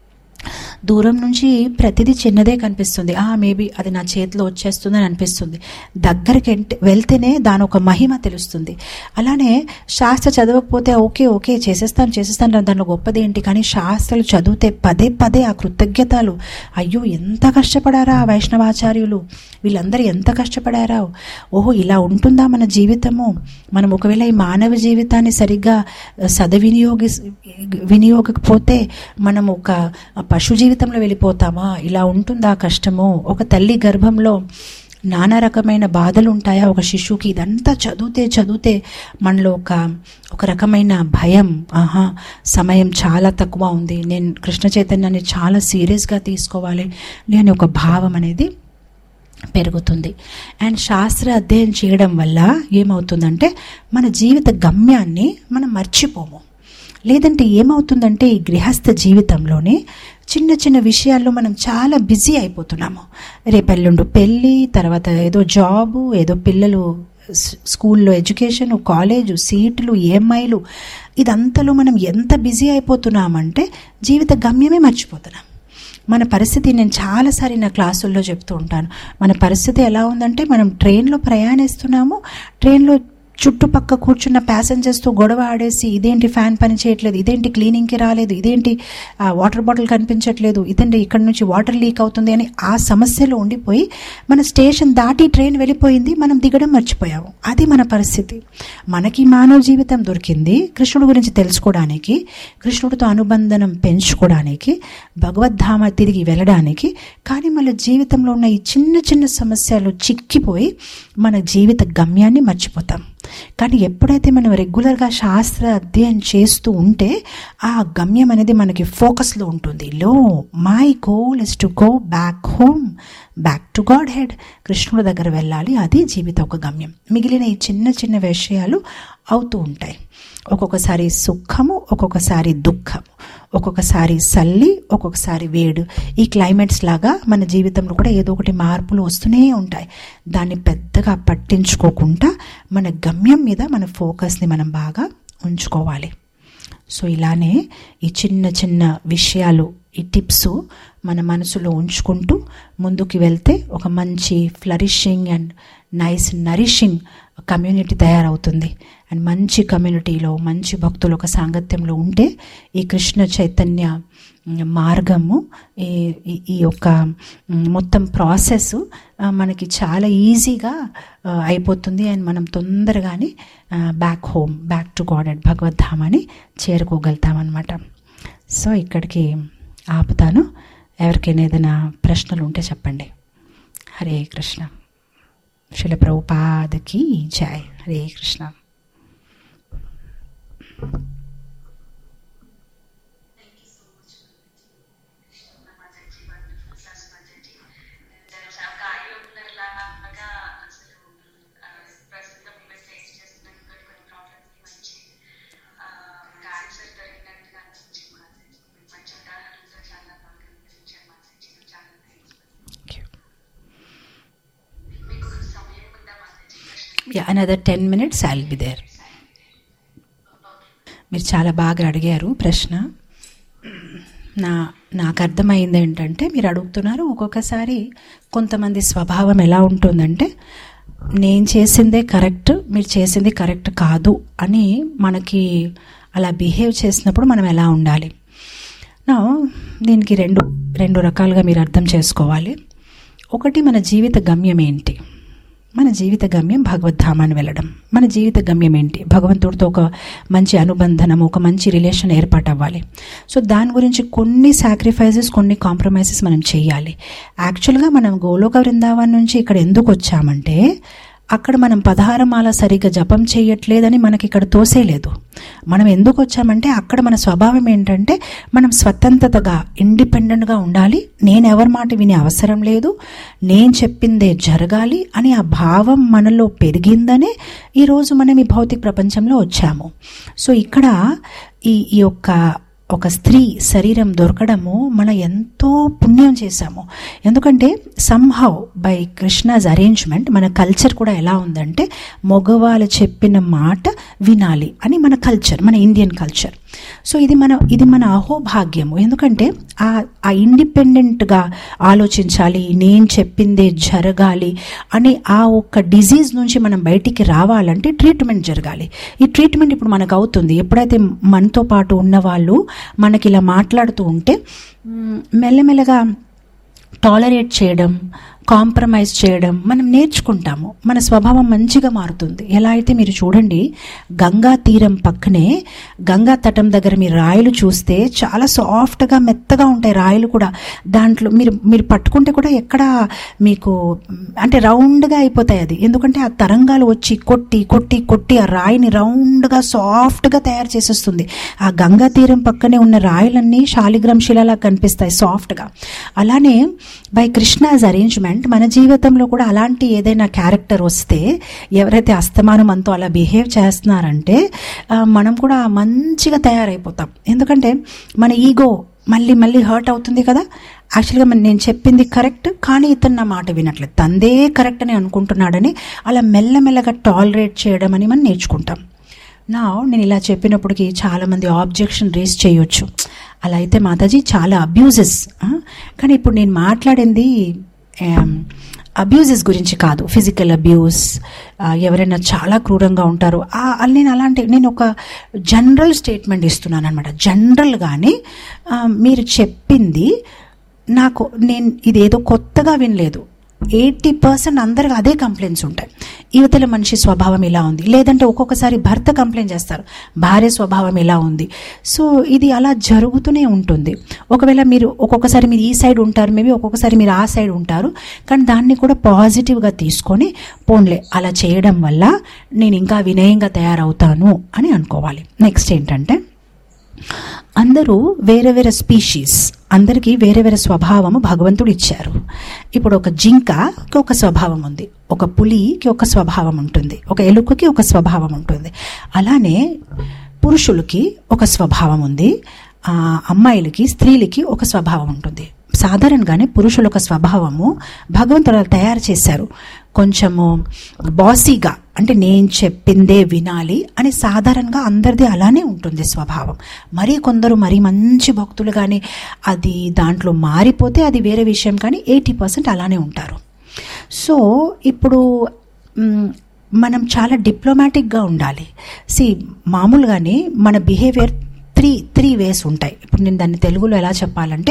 దూరం నుంచి ప్రతిదీ చిన్నదే కనిపిస్తుంది ఆ మేబీ అది నా చేతిలో వచ్చేస్తుందని అనిపిస్తుంది దగ్గరికి ఎంట- వెళ్తేనే దాని ఒక మహిమ తెలుస్తుంది అలానే శాస్త్ర చదవకపోతే ఓకే ఓకే చేసేస్తాను చేసేస్తాను దానిలో గొప్పది ఏంటి కానీ శాస్త్రాలు చదివితే పదే పదే ఆ కృతజ్ఞతలు అయ్యో ఎంత కష్టపడారా ఆ వైష్ణవాచార్యులు వీళ్ళందరూ ఎంత కష్టపడారా ఓహో ఇలా ఉంటుందా మన జీవితము మనం ఒకవేళ ఈ మానవ జీవితాన్ని సరిగ్గా సదవినియోగి వినియోగకపోతే మనం ఒక పశు జీవితంలో వెళ్ళిపోతామా ఇలా ఉంటుందా కష్టము ఒక తల్లి గర్భంలో నానా రకమైన బాధలు ఉంటాయా ఒక శిశువుకి ఇదంతా చదివితే చదివితే మనలో ఒక ఒక రకమైన భయం ఆహా సమయం చాలా తక్కువ ఉంది నేను కృష్ణ చైతన్యాన్ని చాలా సీరియస్గా తీసుకోవాలి లేని ఒక భావం అనేది పెరుగుతుంది అండ్ శాస్త్ర అధ్యయనం చేయడం వల్ల ఏమవుతుందంటే మన జీవిత గమ్యాన్ని మనం మర్చిపోము లేదంటే ఏమవుతుందంటే ఈ గృహస్థ జీవితంలోనే చిన్న చిన్న విషయాల్లో మనం చాలా బిజీ అయిపోతున్నాము రేపెల్లుండు పెళ్ళి తర్వాత ఏదో జాబు ఏదో పిల్లలు స్- స్కూల్లో ఎడ్యుకేషన్ కాలేజు సీట్లు ఈఎంఐలు ఇదంతలో మనం ఎంత బిజీ అయిపోతున్నామంటే జీవిత గమ్యమే మర్చిపోతున్నాం మన పరిస్థితి నేను చాలాసారి నా క్లాసుల్లో చెప్తూ ఉంటాను మన పరిస్థితి ఎలా ఉందంటే మనం ట్రైన్లో ప్రయాణిస్తున్నాము ట్రైన్లో చుట్టుపక్క కూర్చున్న ప్యాసింజర్స్తో గొడవ ఆడేసి ఇదేంటి ఫ్యాన్ పని చేయట్లేదు ఇదేంటి క్లీనింగ్కి రాలేదు ఇదేంటి ఆ, వాటర్ బాటిల్ కనిపించట్లేదు ఇదేంటి ఇక్కడ నుంచి వాటర్ లీక్ అవుతుంది అని ఆ సమస్యలో ఉండిపోయి మన స్టేషన్ దాటి ట్రైన్ వెళ్ళిపోయింది మనం దిగడం మర్చిపోయాము అది మన పరిస్థితి మనకి మానవ జీవితం దొరికింది కృష్ణుడి గురించి తెలుసుకోవడానికి కృష్ణుడితో అనుబంధనం పెంచుకోవడానికి భగవద్ధామ తిరిగి వెళ్ళడానికి కానీ మన జీవితంలో ఉన్న ఈ చిన్న చిన్న సమస్యలు చిక్కిపోయి మన జీవిత గమ్యాన్ని మర్చిపోతాం కానీ ఎప్పుడైతే మనం రెగ్యులర్గా శాస్త్ర అధ్యయనం చేస్తూ ఉంటే ఆ గమ్యం అనేది మనకి ఫోకస్లో ఉంటుంది లో my goal is to go back home back to godhead కృష్ణుడి దగ్గర వెళ్ళాలి అది జీవిత ఒక గమ్యం మిగిలిన ఈ చిన్న చిన్న విషయాలు అవుతూ ఉంటాయి ఒక్కొక్కసారి సుఖము ఒక్కొక్కసారి దుఃఖము ఒక్కొక్కసారి చల్లి ఒక్కొక్కసారి వేడు ఈ క్లైమేట్స్ లాగా మన జీవితంలో కూడా ఏదో ఒకటి మార్పులు వస్తూనే ఉంటాయి దాన్ని పెద్దగా పట్టించుకోకుండా మన గమ్యం మీద మన ఫోకస్ని మనం బాగా ఉంచుకోవాలి సో ఇలానే ఈ చిన్న చిన్న విషయాలు ఈ టిప్స్ మన మనసులో ఉంచుకుంటూ ముందుకు వెళ్తే ఒక మంచి flourishing and nice nourishing community తయారవుతుంది అండ్ మంచి కమ్యూనిటీలో మంచి భక్తులు ఒక సాంగత్యంలో ఉంటే ఈ కృష్ణ చైతన్య మార్గము ఈ ఈ- ఈ యొక్క మొత్తం ప్రాసెస్ మనకి చాలా ఈజీగా ఆ, అయిపోతుంది అండ్ మనం తొందరగానే back home back to God and భగవద్ధామాని చేరుకోగలుగుతామన్నమాట సో ఇక్కడికి ఆపుతాను ఎవరికైనా ఏదైనా ప్రశ్నలు ఉంటే చెప్పండి హరే కృష్ణ శిల ప్రభుపాదకి జై హరే కృష్ణ కార్యోగ్లాగా అసలు ఆ, ప్రస్తుతం మీరు ఫేస్ చేస్తున్న కొన్ని కొన్ని ప్రాబ్లమ్స్ మంచి క్యాన్సర్ జరిగినట్టుగా అనిపించి మాతాజీ మీరు మంచి ఉదాహరణతో చాలా బాగా వివరించారు మాతాజీ చాలా థ్యాంక్స్ Thank you. మీకు సమయం ఉందా మాతాజీ ప్రశ్న Yeah, another 10 minutes I'll be there. మీరు చాలా బాగా అడిగారు ప్రశ్న నా నాకు అర్థమైంది ఏంటంటే మీరు అడుగుతున్నారు ఒక్కొక్కసారి కొంతమంది స్వభావం ఎలా ఉంటుందంటే నేను చేసిందే కరెక్ట్ మీరు చేసింది కరెక్ట్ కాదు అని మనకి అలా బిహేవ్ చేసినప్పుడు మనం ఎలా ఉండాలి నా దీనికి రెండు రెండు రకాలుగా మీరు అర్థం చేసుకోవాలి ఒకటి మన జీవిత గమ్యం ఏంటి మన జీవిత గమ్యం భగవద్ధామాన్ని వెళ్ళడం మన జీవిత గమ్యం ఏంటి భగవంతుడితో ఒక మంచి అనుబంధనం ఒక మంచి రిలేషన్ ఏర్పాటు అవ్వాలి సో దాని గురించి కొన్ని సాక్రిఫైసెస్ కొన్ని కాంప్రమైజెస్ మనం చేయాలి యాక్చువల్గా మనం గోలోక బృందావన్ నుంచి ఇక్కడ ఎందుకు వచ్చామంటే అక్కడ మనం పదహారమాల సరిగ్గా జపం చేయట్లేదని మనకి ఇక్కడ తోసేయలేదు మనం ఎందుకు వచ్చామంటే అక్కడ మన స్వభావం ఏంటంటే మనం స్వతంత్రతగా ఇండిపెండెంట్గా ఉండాలి నేను ఎవరి మాట వినే అవసరం లేదు నేను చెప్పిందే జరగాలి అని ఆ భావం మనలో పెరిగిందనే ఈరోజు మనం ఈ భౌతిక ప్రపంచంలో వచ్చాము సో ఇక్కడ ఈ ఈ యొక్క ఒక స్త్రీ శరీరం దొరకడము మన ఎంతో పుణ్యం చేశాము ఎందుకంటే సంహౌ బై కృష్ణాస్ అరేంజ్మెంట్ మన కల్చర్ కూడా ఎలా ఉందంటే మగవాళ్ళు చెప్పిన మాట వినాలి అని మన కల్చర్ మన ఇండియన్ కల్చర్ సో ఇది మన ఇది మన అహోభాగ్యము ఎందుకంటే ఆ ఆ ఇండిపెండెంట్గా ఆలోచించాలి నేను చెప్పిందే జరగాలి అనే ఆ ఒక్క డిజీజ్ నుంచి మనం బయటికి రావాలంటే ట్రీట్మెంట్ జరగాలి ఈ ట్రీట్మెంట్ ఇప్పుడు మనకు అవుతుంది ఎప్పుడైతే మనతో పాటు ఉన్న వాళ్ళు మనకి ఇలా మాట్లాడుతూ ఉంటే మ్, మెల్లమెల్లగా టాలరేట్ చేయడం కాంప్రమైజ్ చేయడం మనం నేర్చుకుంటాము మన స్వభావం మంచిగా మారుతుంది ఎలా అయితే మీరు చూడండి గంగా తీరం పక్కనే గంగా తటం దగ్గర మీరు రాయలు చూస్తే చాలా సాఫ్ట్గా మెత్తగా ఉంటాయి రాయలు కూడా దాంట్లో మీరు మీరు పట్టుకుంటే కూడా ఎక్కడ మీకు అంటే రౌండ్గా అయిపోతాయి అది ఎందుకంటే ఆ తరంగాలు వచ్చి కొట్టి కొట్టి కొట్టి ఆ రాయిని రౌండ్గా సాఫ్ట్గా తయారు చేసేస్తుంది ఆ గంగా తీరం పక్కనే ఉన్న రాయలన్నీ శాలిగ్రామ్ శిలలా కనిపిస్తాయి సాఫ్ట్గా అలానే బై కృష్ణాస్ అరేంజ్మెంట్ మన జీవితంలో కూడా అలాంటి ఏదైనా క్యారెక్టర్ వస్తే ఎవరైతే అస్తమానం మనతో అలా బిహేవ్ చేస్తున్నారంటే ఆ, మనం కూడా మంచిగా తయారైపోతాం ఎందుకంటే మన ఈగో మళ్ళీ మళ్ళీ హర్ట్ అవుతుంది కదా యాక్చువల్గా మన నేను చెప్పింది కరెక్ట్ కానీ ఇతను నా మాట వినట్లేదు తందే కరెక్ట్ అని అనుకుంటున్నాడని అలా మెల్లమెల్లగా టాలరేట్ చేయడం అని మనం నేర్చుకుంటాం నా నేను ఇలా చెప్పినప్పటికీ చాలామంది ఆబ్జెక్షన్ రేస్ చేయొచ్చు అలా అయితే మాతాజీ చాలా అబ్యూజెస్ కానీ ఇప్పుడు నేను మాట్లాడింది అబ్యూజెస్ గురించి కాదు ఫిజికల్ అబ్యూస్ ఎవరైనా చాలా క్రూరంగా ఉంటారు ఆ- ఆ- నేను అలాంటి నేను ఒక జనరల్ స్టేట్మెంట్ ఇస్తున్నాను అనమాట జనరల్గానే మీరు చెప్పింది నాకు నేను ఇదేదో కొత్తగా వినలేదు ఎయిటీ పర్సెంట్ అందరికి అదే కంప్లైంట్స్ ఉంటాయి యువతల మనిషి స్వభావం ఇలా ఉంది లేదంటే ఒక్కొక్కసారి భర్త కంప్లైంట్ చేస్తారు భార్య స్వభావం ఇలా ఉంది సో ఇది అలా జరుగుతూనే ఉంటుంది ఒకవేళ మీరు ఒక్కొక్కసారి మీరు ఈ సైడ్ ఉంటారు మేబీ ఒక్కొక్కసారి మీరు ఆ సైడ్ ఉంటారు కానీ దాన్ని కూడా పాజిటివ్గా తీసుకొని పోన్లే అలా చేయడం వల్ల నేను ఇంకా వినయంగా తయారవుతాను అని అనుకోవాలి నెక్స్ట్ ఏంటంటే అందరూ వేరే వేరే స్పీషీస్ అందరికీ వేరే వేరే స్వభావము భగవంతుడు ఇచ్చారు ఇప్పుడు ఒక జింకకి ఒక స్వభావం ఉంది ఒక పులికి ఒక స్వభావం ఉంటుంది ఒక ఎలుకకి ఒక స్వభావం ఉంటుంది అలానే పురుషులకి ఒక స్వభావం ఉంది ఆ, అమ్మాయిలకి స్త్రీలకి ఒక స్వభావం ఉంటుంది సాధారణంగానే పురుషుల ఒక స్వభావము భగవంతుడు అలా తయారు చేశారు కొంచెము బాసీగా అంటే నేను చెప్పిందే వినాలి అని సాధారణంగా అందరిది అలానే ఉంటుంది స్వభావం మరి కొందరు మరి మంచి భక్తులు కానీ అది దాంట్లో మారిపోతే అది వేరే విషయం కానీ ఎయిటీ పర్సెంట్ అలానే ఉంటారు సో ఇప్పుడు మ్, మనం చాలా డిప్లొమాటిక్గా ఉండాలి సి మామూలుగానే మన బిహేవియర్ త్రీ త్రీ వేస్ ఉంటాయి ఇప్పుడు నేను దాన్ని తెలుగులో ఎలా చెప్పాలంటే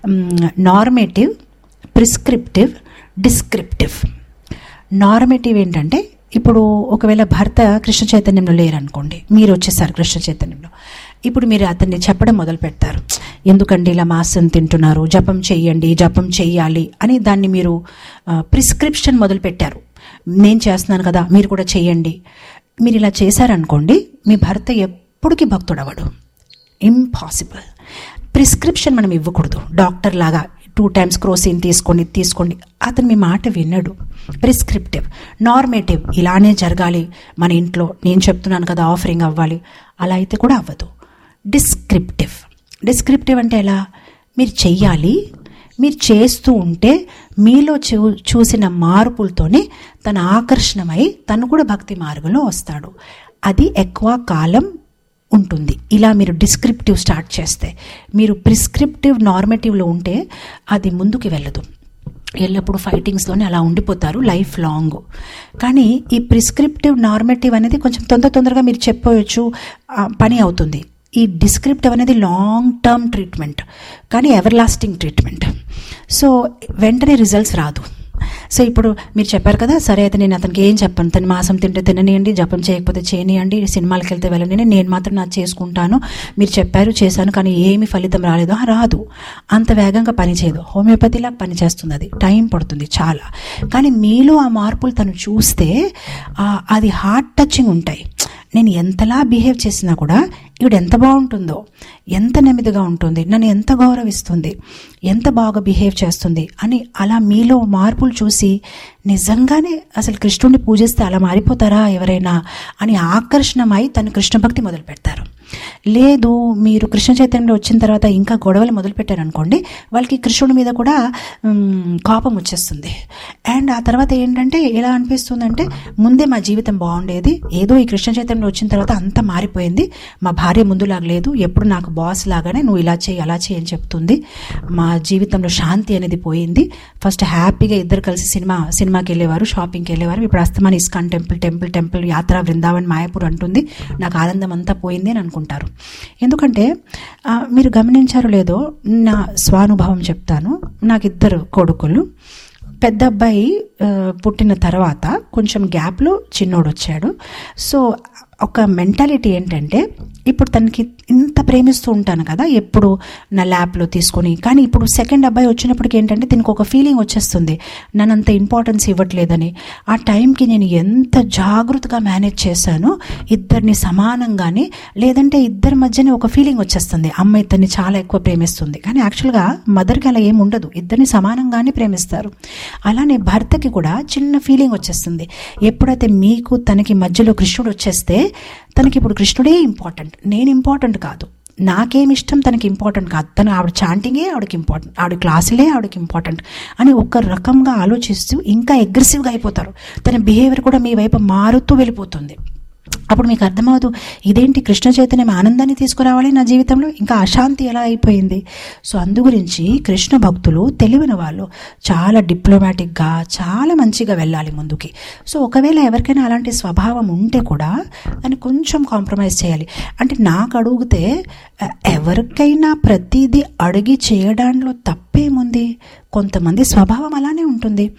నార్మేటివ్ ప్రిస్క్రిప్టివ్ డిస్క్రిప్టివ్ నార్మేటివ్ ఏంటంటే ఇప్పుడు ఒకవేళ భర్త కృష్ణ చైతన్యంలో లేరనుకోండి మీరు వచ్చేసారు కృష్ణ చైతన్యంలో ఇప్పుడు మీరు అతన్ని చెప్పడం మొదలు పెడతారు ఎందుకండి ఇలా మాంసం తింటున్నారు జపం చెయ్యండి జపం చెయ్యాలి అని దాన్ని మీరు ప్రిస్క్రిప్షన్ మొదలు పెట్టారు నేను చేస్తున్నాను కదా మీరు కూడా చెయ్యండి మీరు ఇలా చేశారనుకోండి మీ భర్త ఎప్పటికీ భక్తుడవడు ఇంపాసిబుల్ ప్రిస్క్రిప్షన్ మనం ఇవ్వకూడదు డాక్టర్ లాగా టూ టైమ్స్ క్రోసిన్ తీసుకోండి తీసుకోండి అతను మీ మాట వినడు ప్రిస్క్రిప్టివ్ నార్మేటివ్ ఇలానే జరగాలి మన ఇంట్లో నేను చెప్తున్నాను కదా ఆఫరింగ్ అవ్వాలి అలా అయితే కూడా అవ్వదు డిస్క్రిప్టివ్ డిస్క్రిప్టివ్ అంటే ఎలా మీరు చెయ్యాలి మీరు చేస్తూ ఉంటే మీలో చూ చూసిన మార్పులతోనే తన ఆకర్షణమై తను కూడా భక్తి మార్గంలో వస్తాడు అది ఎక్కువ కాలం ఉంటుంది ఇలా మీరు డిస్క్రిప్టివ్ స్టార్ట్ చేస్తే మీరు ప్రిస్క్రిప్టివ్ నార్మేటివ్లో ఉంటే అది ముందుకు వెళ్ళదు ఎల్లప్పుడూ ఫైటింగ్స్లోనే అలా ఉండిపోతారు లైఫ్ లాంగ్ కానీ ఈ ప్రిస్క్రిప్టివ్ నార్మేటివ్ అనేది కొంచెం తొందర తొందరగా మీరు చెప్పవచ్చు ఆ, పని అవుతుంది ఈ డిస్క్రిప్టివ్ అనేది లాంగ్ టర్మ్ ట్రీట్మెంట్ కానీ ఎవర్ లాస్టింగ్ ట్రీట్మెంట్ సో వెంటనే రిజల్ట్స్ రాదు సో ఇప్పుడు మీరు చెప్పారు కదా సరే అయితే నేను అతనికి ఏం చెప్పను తను మాసం తింటే తిననియండి జపం చేయకపోతే చేయనియండి సినిమాలకు వెళ్తే వెళ్ళనియండి నేను మాత్రం నాకు చేసుకుంటాను మీరు చెప్పారు చేశాను కానీ ఏమి ఫలితం రాలేదు ఆ, రాదు అంత వేగంగా పనిచేయదు హోమియోపతిలా పనిచేస్తుంది అది టైం పడుతుంది చాలా కానీ మీలో ఆ మార్పులు తను చూస్తే ఆ, అది హార్ట్ టచింగ్ ఉంటాయి నేను ఎంతలా బిహేవ్ చేసినా కూడా ఈవిడ ఎంత బాగుంటుందో ఎంత నెమ్మదిగా ఉంటుంది నన్ను ఎంత గౌరవిస్తుంది ఎంత బాగా బిహేవ్ చేస్తుంది అని అలా మీలో మార్పులు చూసి నిజంగానే అసలు కృష్ణుడిని పూజిస్తే అలా మారిపోతారా ఎవరైనా అని ఆకర్షణమై తను కృష్ణ భక్తి మొదలు పెడతారు లేదు మీరు కృష్ణ చైతన్యంలో వచ్చిన తర్వాత ఇంకా గొడవలు మొదలు పెట్టారనుకోండి వాళ్ళకి కృష్ణుడి మీద కూడా మ్, కోపం వచ్చేస్తుంది అండ్ ఆ తర్వాత ఏంటంటే ఎలా అనిపిస్తుందంటే ముందే మా జీవితం బాగుండేది ఏదో ఈ కృష్ణ చైతన్యంలో వచ్చిన తర్వాత అంతా మారిపోయింది మా భార్య ముందులాగా లేదు ఎప్పుడు నాకు బాస్ లాగానే నువ్వు ఇలా చేయి అలా చేయి అని చెప్తుంది మా జీవితంలో శాంతి అనేది పోయింది ఫస్ట్ హ్యాపీగా ఇద్దరు కలిసి సినిమా సినిమాకి వెళ్ళేవారు షాపింగ్కి వెళ్ళేవారు ఇప్పుడు అస్తమాన్ ఇస్కాన్ టెంపుల్ టెంపుల్ టెంపుల్ యాత్ర బృందావన్ మాయాపూర్ అంటుంది నాకు ఆనందం అంతా పోయింది అని అనుకుంటారు ఎందుకంటే ఆ, మీరు గమనించారో లేదో నా స్వానుభవం చెప్తాను నాకు ఇద్దరు కొడుకులు పెద్ద అబ్బాయి ఆ, పుట్టిన తర్వాత కొంచెం గ్యాప్లో చిన్నోడు వచ్చాడు సో ఒక మెంటాలిటీ ఏంటంటే ఇప్పుడు తనకి ఇంత ప్రేమిస్తూ ఉంటాను కదా ఎప్పుడు నా ల్యాప్లో తీసుకొని కానీ ఇప్పుడు సెకండ్ అబ్బాయి వచ్చినప్పటికి ఏంటంటే దీనికి ఒక ఫీలింగ్ వచ్చేస్తుంది నన్ను అంత ఇంపార్టెన్స్ ఇవ్వట్లేదని ఆ టైంకి నేను ఎంత జాగ్రత్తగా మేనేజ్ చేశానో ఇద్దరిని సమానంగానే లేదంటే ఇద్దరి మధ్యనే ఒక ఫీలింగ్ వచ్చేస్తుంది అమ్మ ఇద్దరిని చాలా ఎక్కువ ప్రేమిస్తుంది కానీ యాక్చువల్గా మదర్కి అలా ఏం ఉండదు ఇద్దరిని సమానంగానే ప్రేమిస్తారు అలానే భర్తకి కూడా చిన్న ఫీలింగ్ వచ్చేస్తుంది ఎప్పుడైతే మీకు తనకి మధ్యలో కృష్ణుడు వచ్చేస్తే తనకి ఇప్పుడు కృష్ణుడే ఇంపార్టెంట్ నేను ఇంపార్టెంట్ కాదు నాకేం ఇష్టం తనకి ఇంపార్టెంట్ కాదు తను ఆవిడ చాంటింగే ఆవిడకి ఇంపార్టెంట్ ఆవిడ క్లాసులే ఆవిడకి ఇంపార్టెంట్ అని ఒక రకంగా ఆలోచిస్తూ ఇంకా అగ్రెసివ్గా అయిపోతారు తన బిహేవియర్ కూడా మీ వైపు మారుతూ వెళ్ళిపోతుంది అప్పుడు మీకు అర్థమవుదు ఇదేంటి కృష్ణ చైతన్యం ఆనందాన్ని తీసుకురావాలి నా జీవితంలో ఇంకా అశాంతి ఎలా అయిపోయింది సో అందు గురించి కృష్ణ భక్తులు తెలివిన వాళ్ళు చాలా డిప్లొమాటిక్గా చాలా మంచిగా వెళ్ళాలి ముందుకి సో ఒకవేళ ఎవరికైనా అలాంటి స్వభావం ఉంటే కూడా దాన్ని కొంచెం కాంప్రమైజ్ చేయాలి అంటే నాకు అడిగితే ఆ, ఎవరికైనా ప్రతిదీ అడిగి చేయడంలో తప్పేముంది కొంతమంది స్వభావం అలానే ఉంటుంది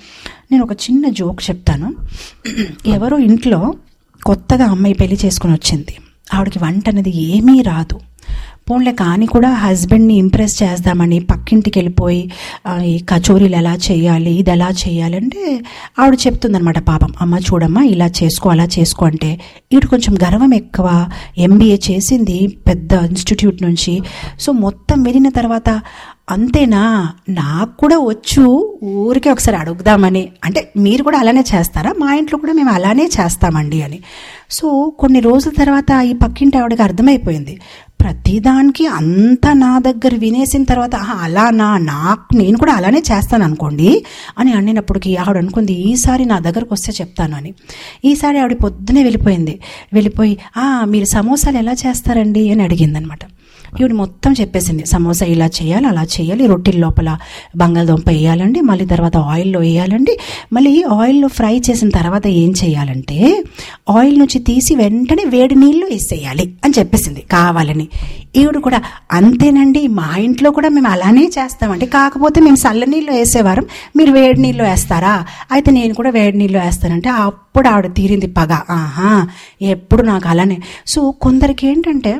నేను ఒక చిన్న జోక్ చెప్తాను ఎవరో ఇంట్లో కొత్తగా అమ్మాయి పెళ్లి చేసుకుని వచ్చింది ఆవిడకి వంట అనేది ఏమీ రాదు పోన్లే కానీ కూడా హస్బెండ్ని ఇంప్రెస్ చేద్దామని పక్కింటికి వెళ్ళిపోయి ఆ, ఈ కచోరీలు ఎలా చేయాలి ఇది ఎలా చేయాలి అంటే ఆవిడ చెప్తుందనమాట పాపం అమ్మ చూడమ్మా ఇలా చేసుకో అలా చేసుకో అంటే ఈవిడ కొంచెం గర్వం ఎక్కువ ఎంబీఏ చేసింది పెద్ద ఇన్స్టిట్యూట్ నుంచి సో మొత్తం వెళ్ళిన తర్వాత అంతేనా నాకు కూడా వచ్చు ఊరికే ఒకసారి అడుగుదామని అంటే మీరు కూడా అలానే చేస్తారా మా ఇంట్లో కూడా మేము అలానే చేస్తామండి అని సో కొన్ని రోజుల తర్వాత ఈ పక్కింటి ఆవిడకి అర్థమైపోయింది ప్రతిదానికి అంతా నా దగ్గర వినేసిన తర్వాత "ఆహా, అలానా నాకు నేను కూడా అలానే చేస్తాను అనుకోండి అని అనినప్పటికీ ఆవిడ అనుకుంది ఈసారి నా దగ్గరకు వస్తే చెప్తాను అని ఈసారి ఆవిడ పొద్దునే వెళ్ళిపోయింది వెళ్ళిపోయి "ఆ, మీరు సమోసాలు ఎలా చేస్తారండి అని అడిగిందనమాట ఈవిడ మొత్తం చెప్పేసింది సమోసా ఇలా చేయాలి అలా చేయాలి రొట్టెల లోపల బంగాళదుంప వేయాలండి మళ్ళీ తర్వాత ఆయిల్లో వేయాలండి మళ్ళీ ఆయిల్లో ఫ్రై చేసిన తర్వాత ఏం చేయాలంటే ఆయిల్ నుంచి తీసి వెంటనే వేడి నీళ్ళు వేసేయాలి అని చెప్పేసింది కావాలని ఈవిడ కూడా అంతేనండి మా ఇంట్లో కూడా మేము అలానే చేస్తామండి కాకపోతే మేము చల్ల నీళ్ళు వేసేవారం మీరు వేడి నీళ్ళు వేస్తారా అయితే నేను కూడా వేడి నీళ్ళు వేస్తానంటే అప్పుడు ఆవిడ తీరింది పగ ఆహా ఎప్పుడు నాకు అలానే సో కొందరికి ఏంటంటే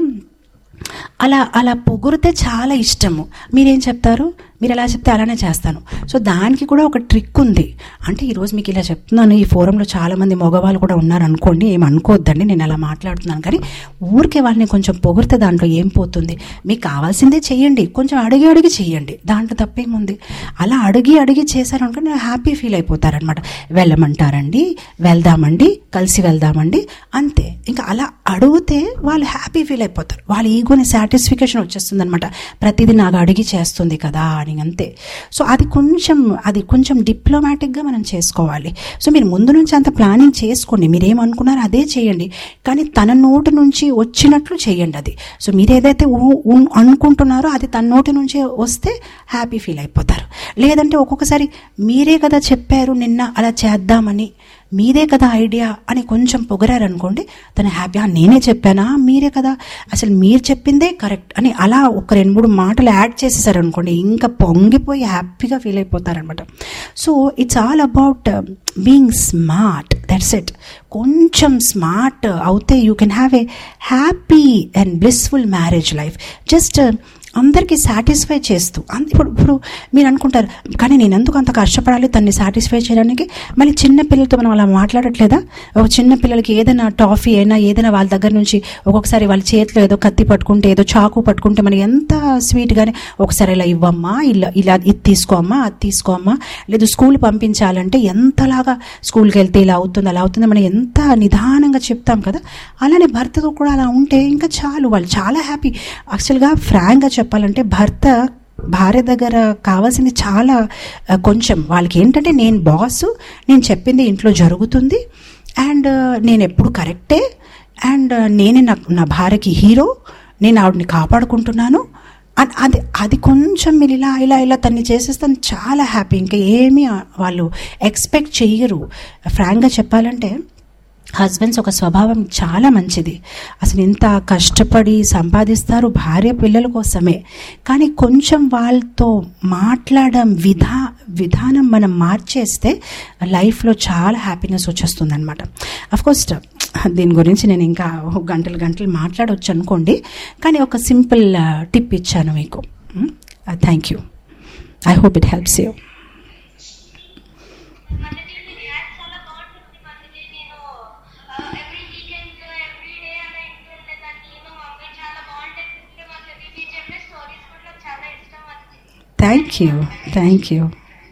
అలా అలా పొగిడితే చాలా ఇష్టము మీరేం చెప్తారు మీరు ఎలా చెప్తే అలానే చేస్తాను సో దానికి కూడా ఒక ట్రిక్ ఉంది అంటే ఈరోజు మీకు ఇలా చెప్తున్నాను ఈ ఫోరంలో చాలామంది మగవాళ్ళు కూడా ఉన్నారు అనుకోండి ఏం అనుకోవద్దండి నేను అలా మాట్లాడుతున్నాను కానీ ఊరికే వాళ్ళని కొంచెం పొగిడితే దాంట్లో ఏం పోతుంది మీకు కావాల్సిందే చెయ్యండి కొంచెం అడిగి అడిగి చెయ్యండి దాంట్లో తప్పేముంది అలా అడిగి అడిగి చేశారనుకో నేను హ్యాపీ ఫీల్ అయిపోతారనమాట వెళ్ళమంటారండి వెళ్దామండి కలిసి వెళ్దామండి అంతే ఇంకా అలా అడిగితే వాళ్ళు హ్యాపీ ఫీల్ అయిపోతారు వాళ్ళ ఈగోని సాటిస్ఫికేషన్ వచ్చేస్తుంది అనమాట ప్రతిదీ నాకు అడిగి చేస్తుంది కదా అని అంతే సో అది కొంచెం అది కొంచెం డిప్లొమాటిక్గా మనం చేసుకోవాలి సో మీరు ముందు నుంచి అంత ప్లానింగ్ చేసుకోండి మీరు ఏమనుకున్నారో అదే చేయండి కానీ తన నోటి నుంచి వచ్చినట్లు చేయండి అది సో మీరు ఏదైతే ఊ- ఉన్- అనుకుంటున్నారో అది తన నోటి నుంచే వస్తే హ్యాపీ ఫీల్ అయిపోతారు లేదంటే ఒక్కొక్కసారి మీరే కదా చెప్పారు నిన్న అలా చేద్దామని మీదే కదా ఐడియా అని కొంచెం పొగరారనుకోండి తను హ్యాపీ "ఆ, నేనే చెప్పానా మీరే కదా అసలు మీరు చెప్పిందే కరెక్ట్ అని అలా ఒక రెండు మూడు మాటలు యాడ్ చేసేసారనుకోండి ఇంకా పొంగిపోయి హ్యాపీగా ఫీల్ అయిపోతారనమాట so it's all about being smart that's it కొంచెం స్మార్ట్ అవుతే you can have a happy and blissful marriage life just అందరికీ సాటిస్ఫై చేస్తూ అంత ఇప్పుడు ఇప్పుడు మీరు అనుకుంటారు కానీ నేను ఎందుకు అంత కష్టపడాలి తన్ని సాటిస్ఫై చేయడానికి మళ్ళీ చిన్న పిల్లలతో మనం అలా మాట్లాడట్లేదా ఒక చిన్న పిల్లలకి ఏదైనా టాఫీ అయినా ఏదైనా వాళ్ళ దగ్గర నుంచి ఒక్కొక్కసారి వాళ్ళ చేతిలో ఏదో కత్తి పట్టుకుంటే ఏదో చాకు పట్టుకుంటే మనకి ఎంత స్వీట్గానే ఒకసారి ఇలా ఇవ్వమ్మా ఇలా ఇలా ఇది తీసుకోమ్మా అది తీసుకోమ్మా లేదు స్కూల్ పంపించాలంటే ఎంతలాగా స్కూల్కి వెళ్తే ఇలా అవుతుంది అలా అవుతుంది మనం ఎంత నిదానంగా చెప్తాం కదా అలానే భర్తతో కూడా అలా ఉంటే ఇంకా చాలు వాళ్ళు చాలా హ్యాపీ యాక్చువల్గా ఫ్రాంక్గా చెప్పాలంటే భర్త భార్య దగ్గర కావాల్సింది చాలా ఆ, కొంచెం వాళ్ళకి ఏంటంటే నేను బాసు నేను చెప్పింది ఇంట్లో జరుగుతుంది అండ్ నేను ఎప్పుడు కరెక్టే అండ్ నేనే నా నా భార్యకి హీరో నేను ఆవిడని కాపాడుకుంటున్నాను అ- అది అది కొంచెం మీరు ఇలా ఇలా ఇలా తన్ని చేసేస్తాను చాలా హ్యాపీ ఇంకా ఏమీ వాళ్ళు ఎక్స్పెక్ట్ చెయ్యరు ఫ్రాంక్గా చెప్పాలంటే హస్బెండ్స్ ఒక స్వభావం చాలా మంచిది అసలు ఇంత కష్టపడి సంపాదిస్తారు భార్య పిల్లల కోసమే కానీ కొంచెం వాళ్ళతో మాట్లాడడం విధా విధానం మనం మార్చేస్తే లైఫ్లో చాలా హ్యాపీనెస్ వచ్చేస్తుంది అనమాట అఫ్కోర్స్ దీని గురించి నేను ఇంకా ఒక గంటలు గంటలు మాట్లాడవచ్చు అనుకోండి కానీ ఒక సింపుల్ టిప్ ఇచ్చాను మీకు thank you I hope it helps you మధ్యలో రియాక్ట్ చాలా బాగుంటుంది మధ్యలో నేను ఎవ్రీ వీకెండ్ ఎవ్రీ డే అలా ఇంటికి వెళ్ళేదాన్ని నేను మా అమ్మాయి చాలా బాగుంటుంది మధ్య మీరు చెప్పే స్టోరీస్ కూడా నాకు చాలా ఇష్టం మధ్య thank you thank you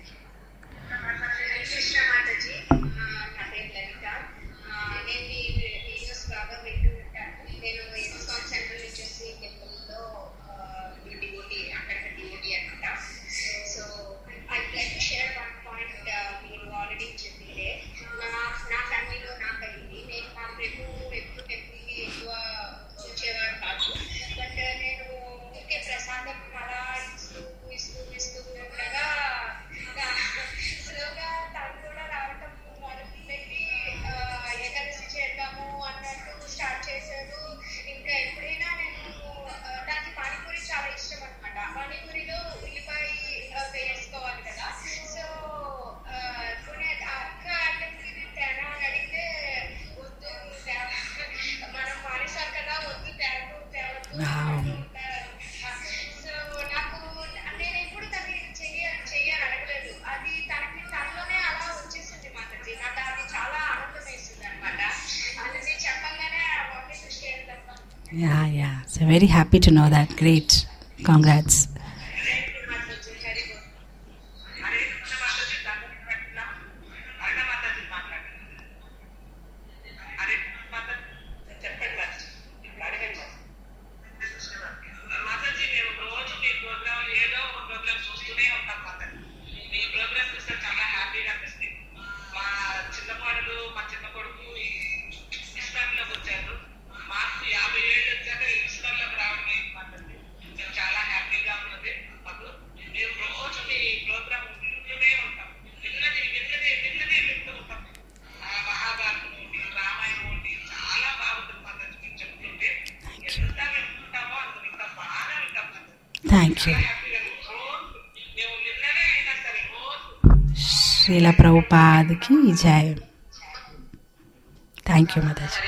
Krishna మాతాజీ నా పేరు లలిత ఆ, నేను మీ వీడియోస్ బాగా వింటూ ఉంటాను నేను ఎస్కాన్ సెంట్రల్ వచ్చేసి టెంపుల్లో డివోటీ అక్కడ డివోటీ అనమాట so I like to share one point మీరు ఆల్రెడీ చెప్పిందే నా నా ఫ్యామిలీలో నాకు అయింది నేను మా ప్రభు ఎప్పుడు టెంపుల్కి ఎక్కువ వచ్చేవారు కాదు బట్ నేను ఊరికే ప్రసాదం అలా ఇస్తూ ఇస్తూ ఇస్తూ ఉండగా Yeah, yeah. So very happy to know that. Great. Congrats. Hare Krishna Mataji దండం పెట్టినాం అరుణ మాతాజీ మాట్లాడండి హరే కృష్ణ మాతాజీ చెప్పండి మాతాజీ ఇప్పుడు అడగండి మాతాజీ మేము రోజు మీ ప్రోగ్రామ్ ఏదో ఒక ప్రోగ్రామ్ చూస్తూనే ఉంటాం మాతాజీ మీ ప్రోగ్రామ్ చూస్తే చాలా హ్యాపీగా అనిపిస్తుంది మా చిన్న కోడలు మా చిన్న కొడుకు ఇస్లాంలోకి వచ్చారు మాకు యాభై ఏళ్ళు వచ్చాక ఇస్లాంలోకి రావడం ఏంటి మాతాజీ మేము చాలా హ్యాపీగా ఉన్నది మాకు మేము రోజు మీ ప్రోగ్రామ్ వింటూనే ఉంటాం విన్నది విన్నది విన్నది వింటూ ఉంటాం ఆ మహాభారతం ఉండి రామాయణం ఉండి చాలా బాగుంటుంది మాతాజీ మీరు చెప్తుంటే ఎంత వింటుంటామో అంత వింటాం బాగా వింటాం మాతాజీ Thank you. హ్యాపీగా రోజు మేము నిన్ననే అయినా సరే రోజు శ్రీల ప్రభుపాదకి జై థ్యాంక్ యూ మాతాజీ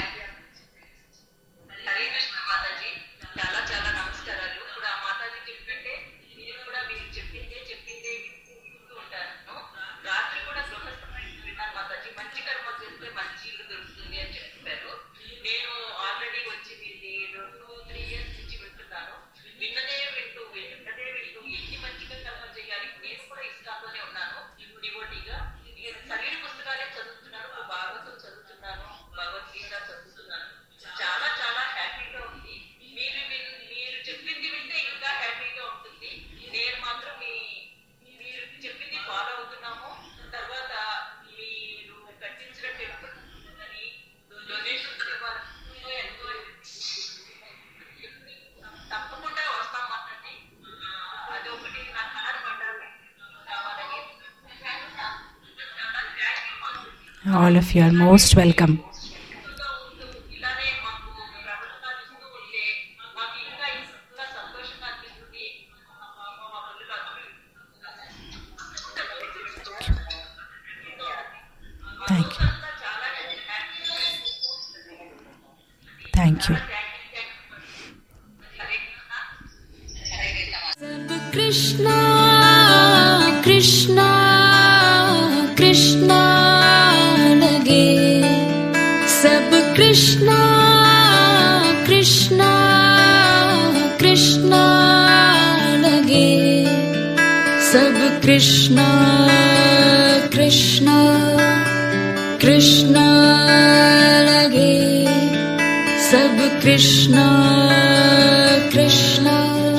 హరే కృష్ణ మాతాజీ చాలా చాలా నమస్కారాలు ఇప్పుడు ఆ మాతాజీ చెప్పినట్టే నేను కూడా మీరు చెప్పిందే చెప్పిందే వింటూ ఉంటాను రాత్రి కూడా గృహస్థ విన్నాను మాతాజీ మంచి కర్మ చేస్తే మంచి ఇల్లు దొరుకుతుంది అని చెప్పారు నేను ఆల్రెడీ వచ్చి ఇది రెండు త్రీ ఇయర్స్ నుంచి వింటున్నాను విన్నదే వింటూ విన్నదే వింటూ ఎన్ని మంచిగా కర్మ చేయాలి నేను కూడా ఇష్టాల్లోనే ఉన్నాను డివోటీగా శరీర పుస్తకాలే చదువుతున్నాను భాగవతం చదువుతున్నాను భగవద్గీత చదువుతున్నాను చాలా చాలా హ్యాపీగా ఉంది మీరు విన్- మీరు చెప్పింది వింటే ఇంకా హ్యాపీగా ఉంటుంది నేను మాత్రం మీ మీరు చెప్పింది ఫాలో అవుతున్నాము తర్వాత మీరు కట్టించిన టెంపుల్ అని డొనేషన్ ఇవ్వాలి ఎంతో తప్పకుండా వస్తాం మాట్లాడి అది ఒకటి నా కార్ పడ్డారు కావాలని చాలా థ్యాంక్ యూ మాకు all of you are most welcome సుఖంగా ఉంటూ ఇలానే మాకు ప్రవచనాలు ఇస్తూ ఉంటే మాకు ఇంకా ఇంకా సంతోషంగా అనిపిస్తుంది మా మా పిల్లలు థ్యాంక్ యూ అంతా చాలా హ్యాపీగా థ్యాంక్ యూ హరే కృష్ణ హరే కృష్ణ कृष्णा कृष्णा कृष्णा लगे सब कृष्णा कृष्णा कृष्णा लगे सब कृष्णा कृष्णा कृष्णा लगे सब कृष्णा कृष्णा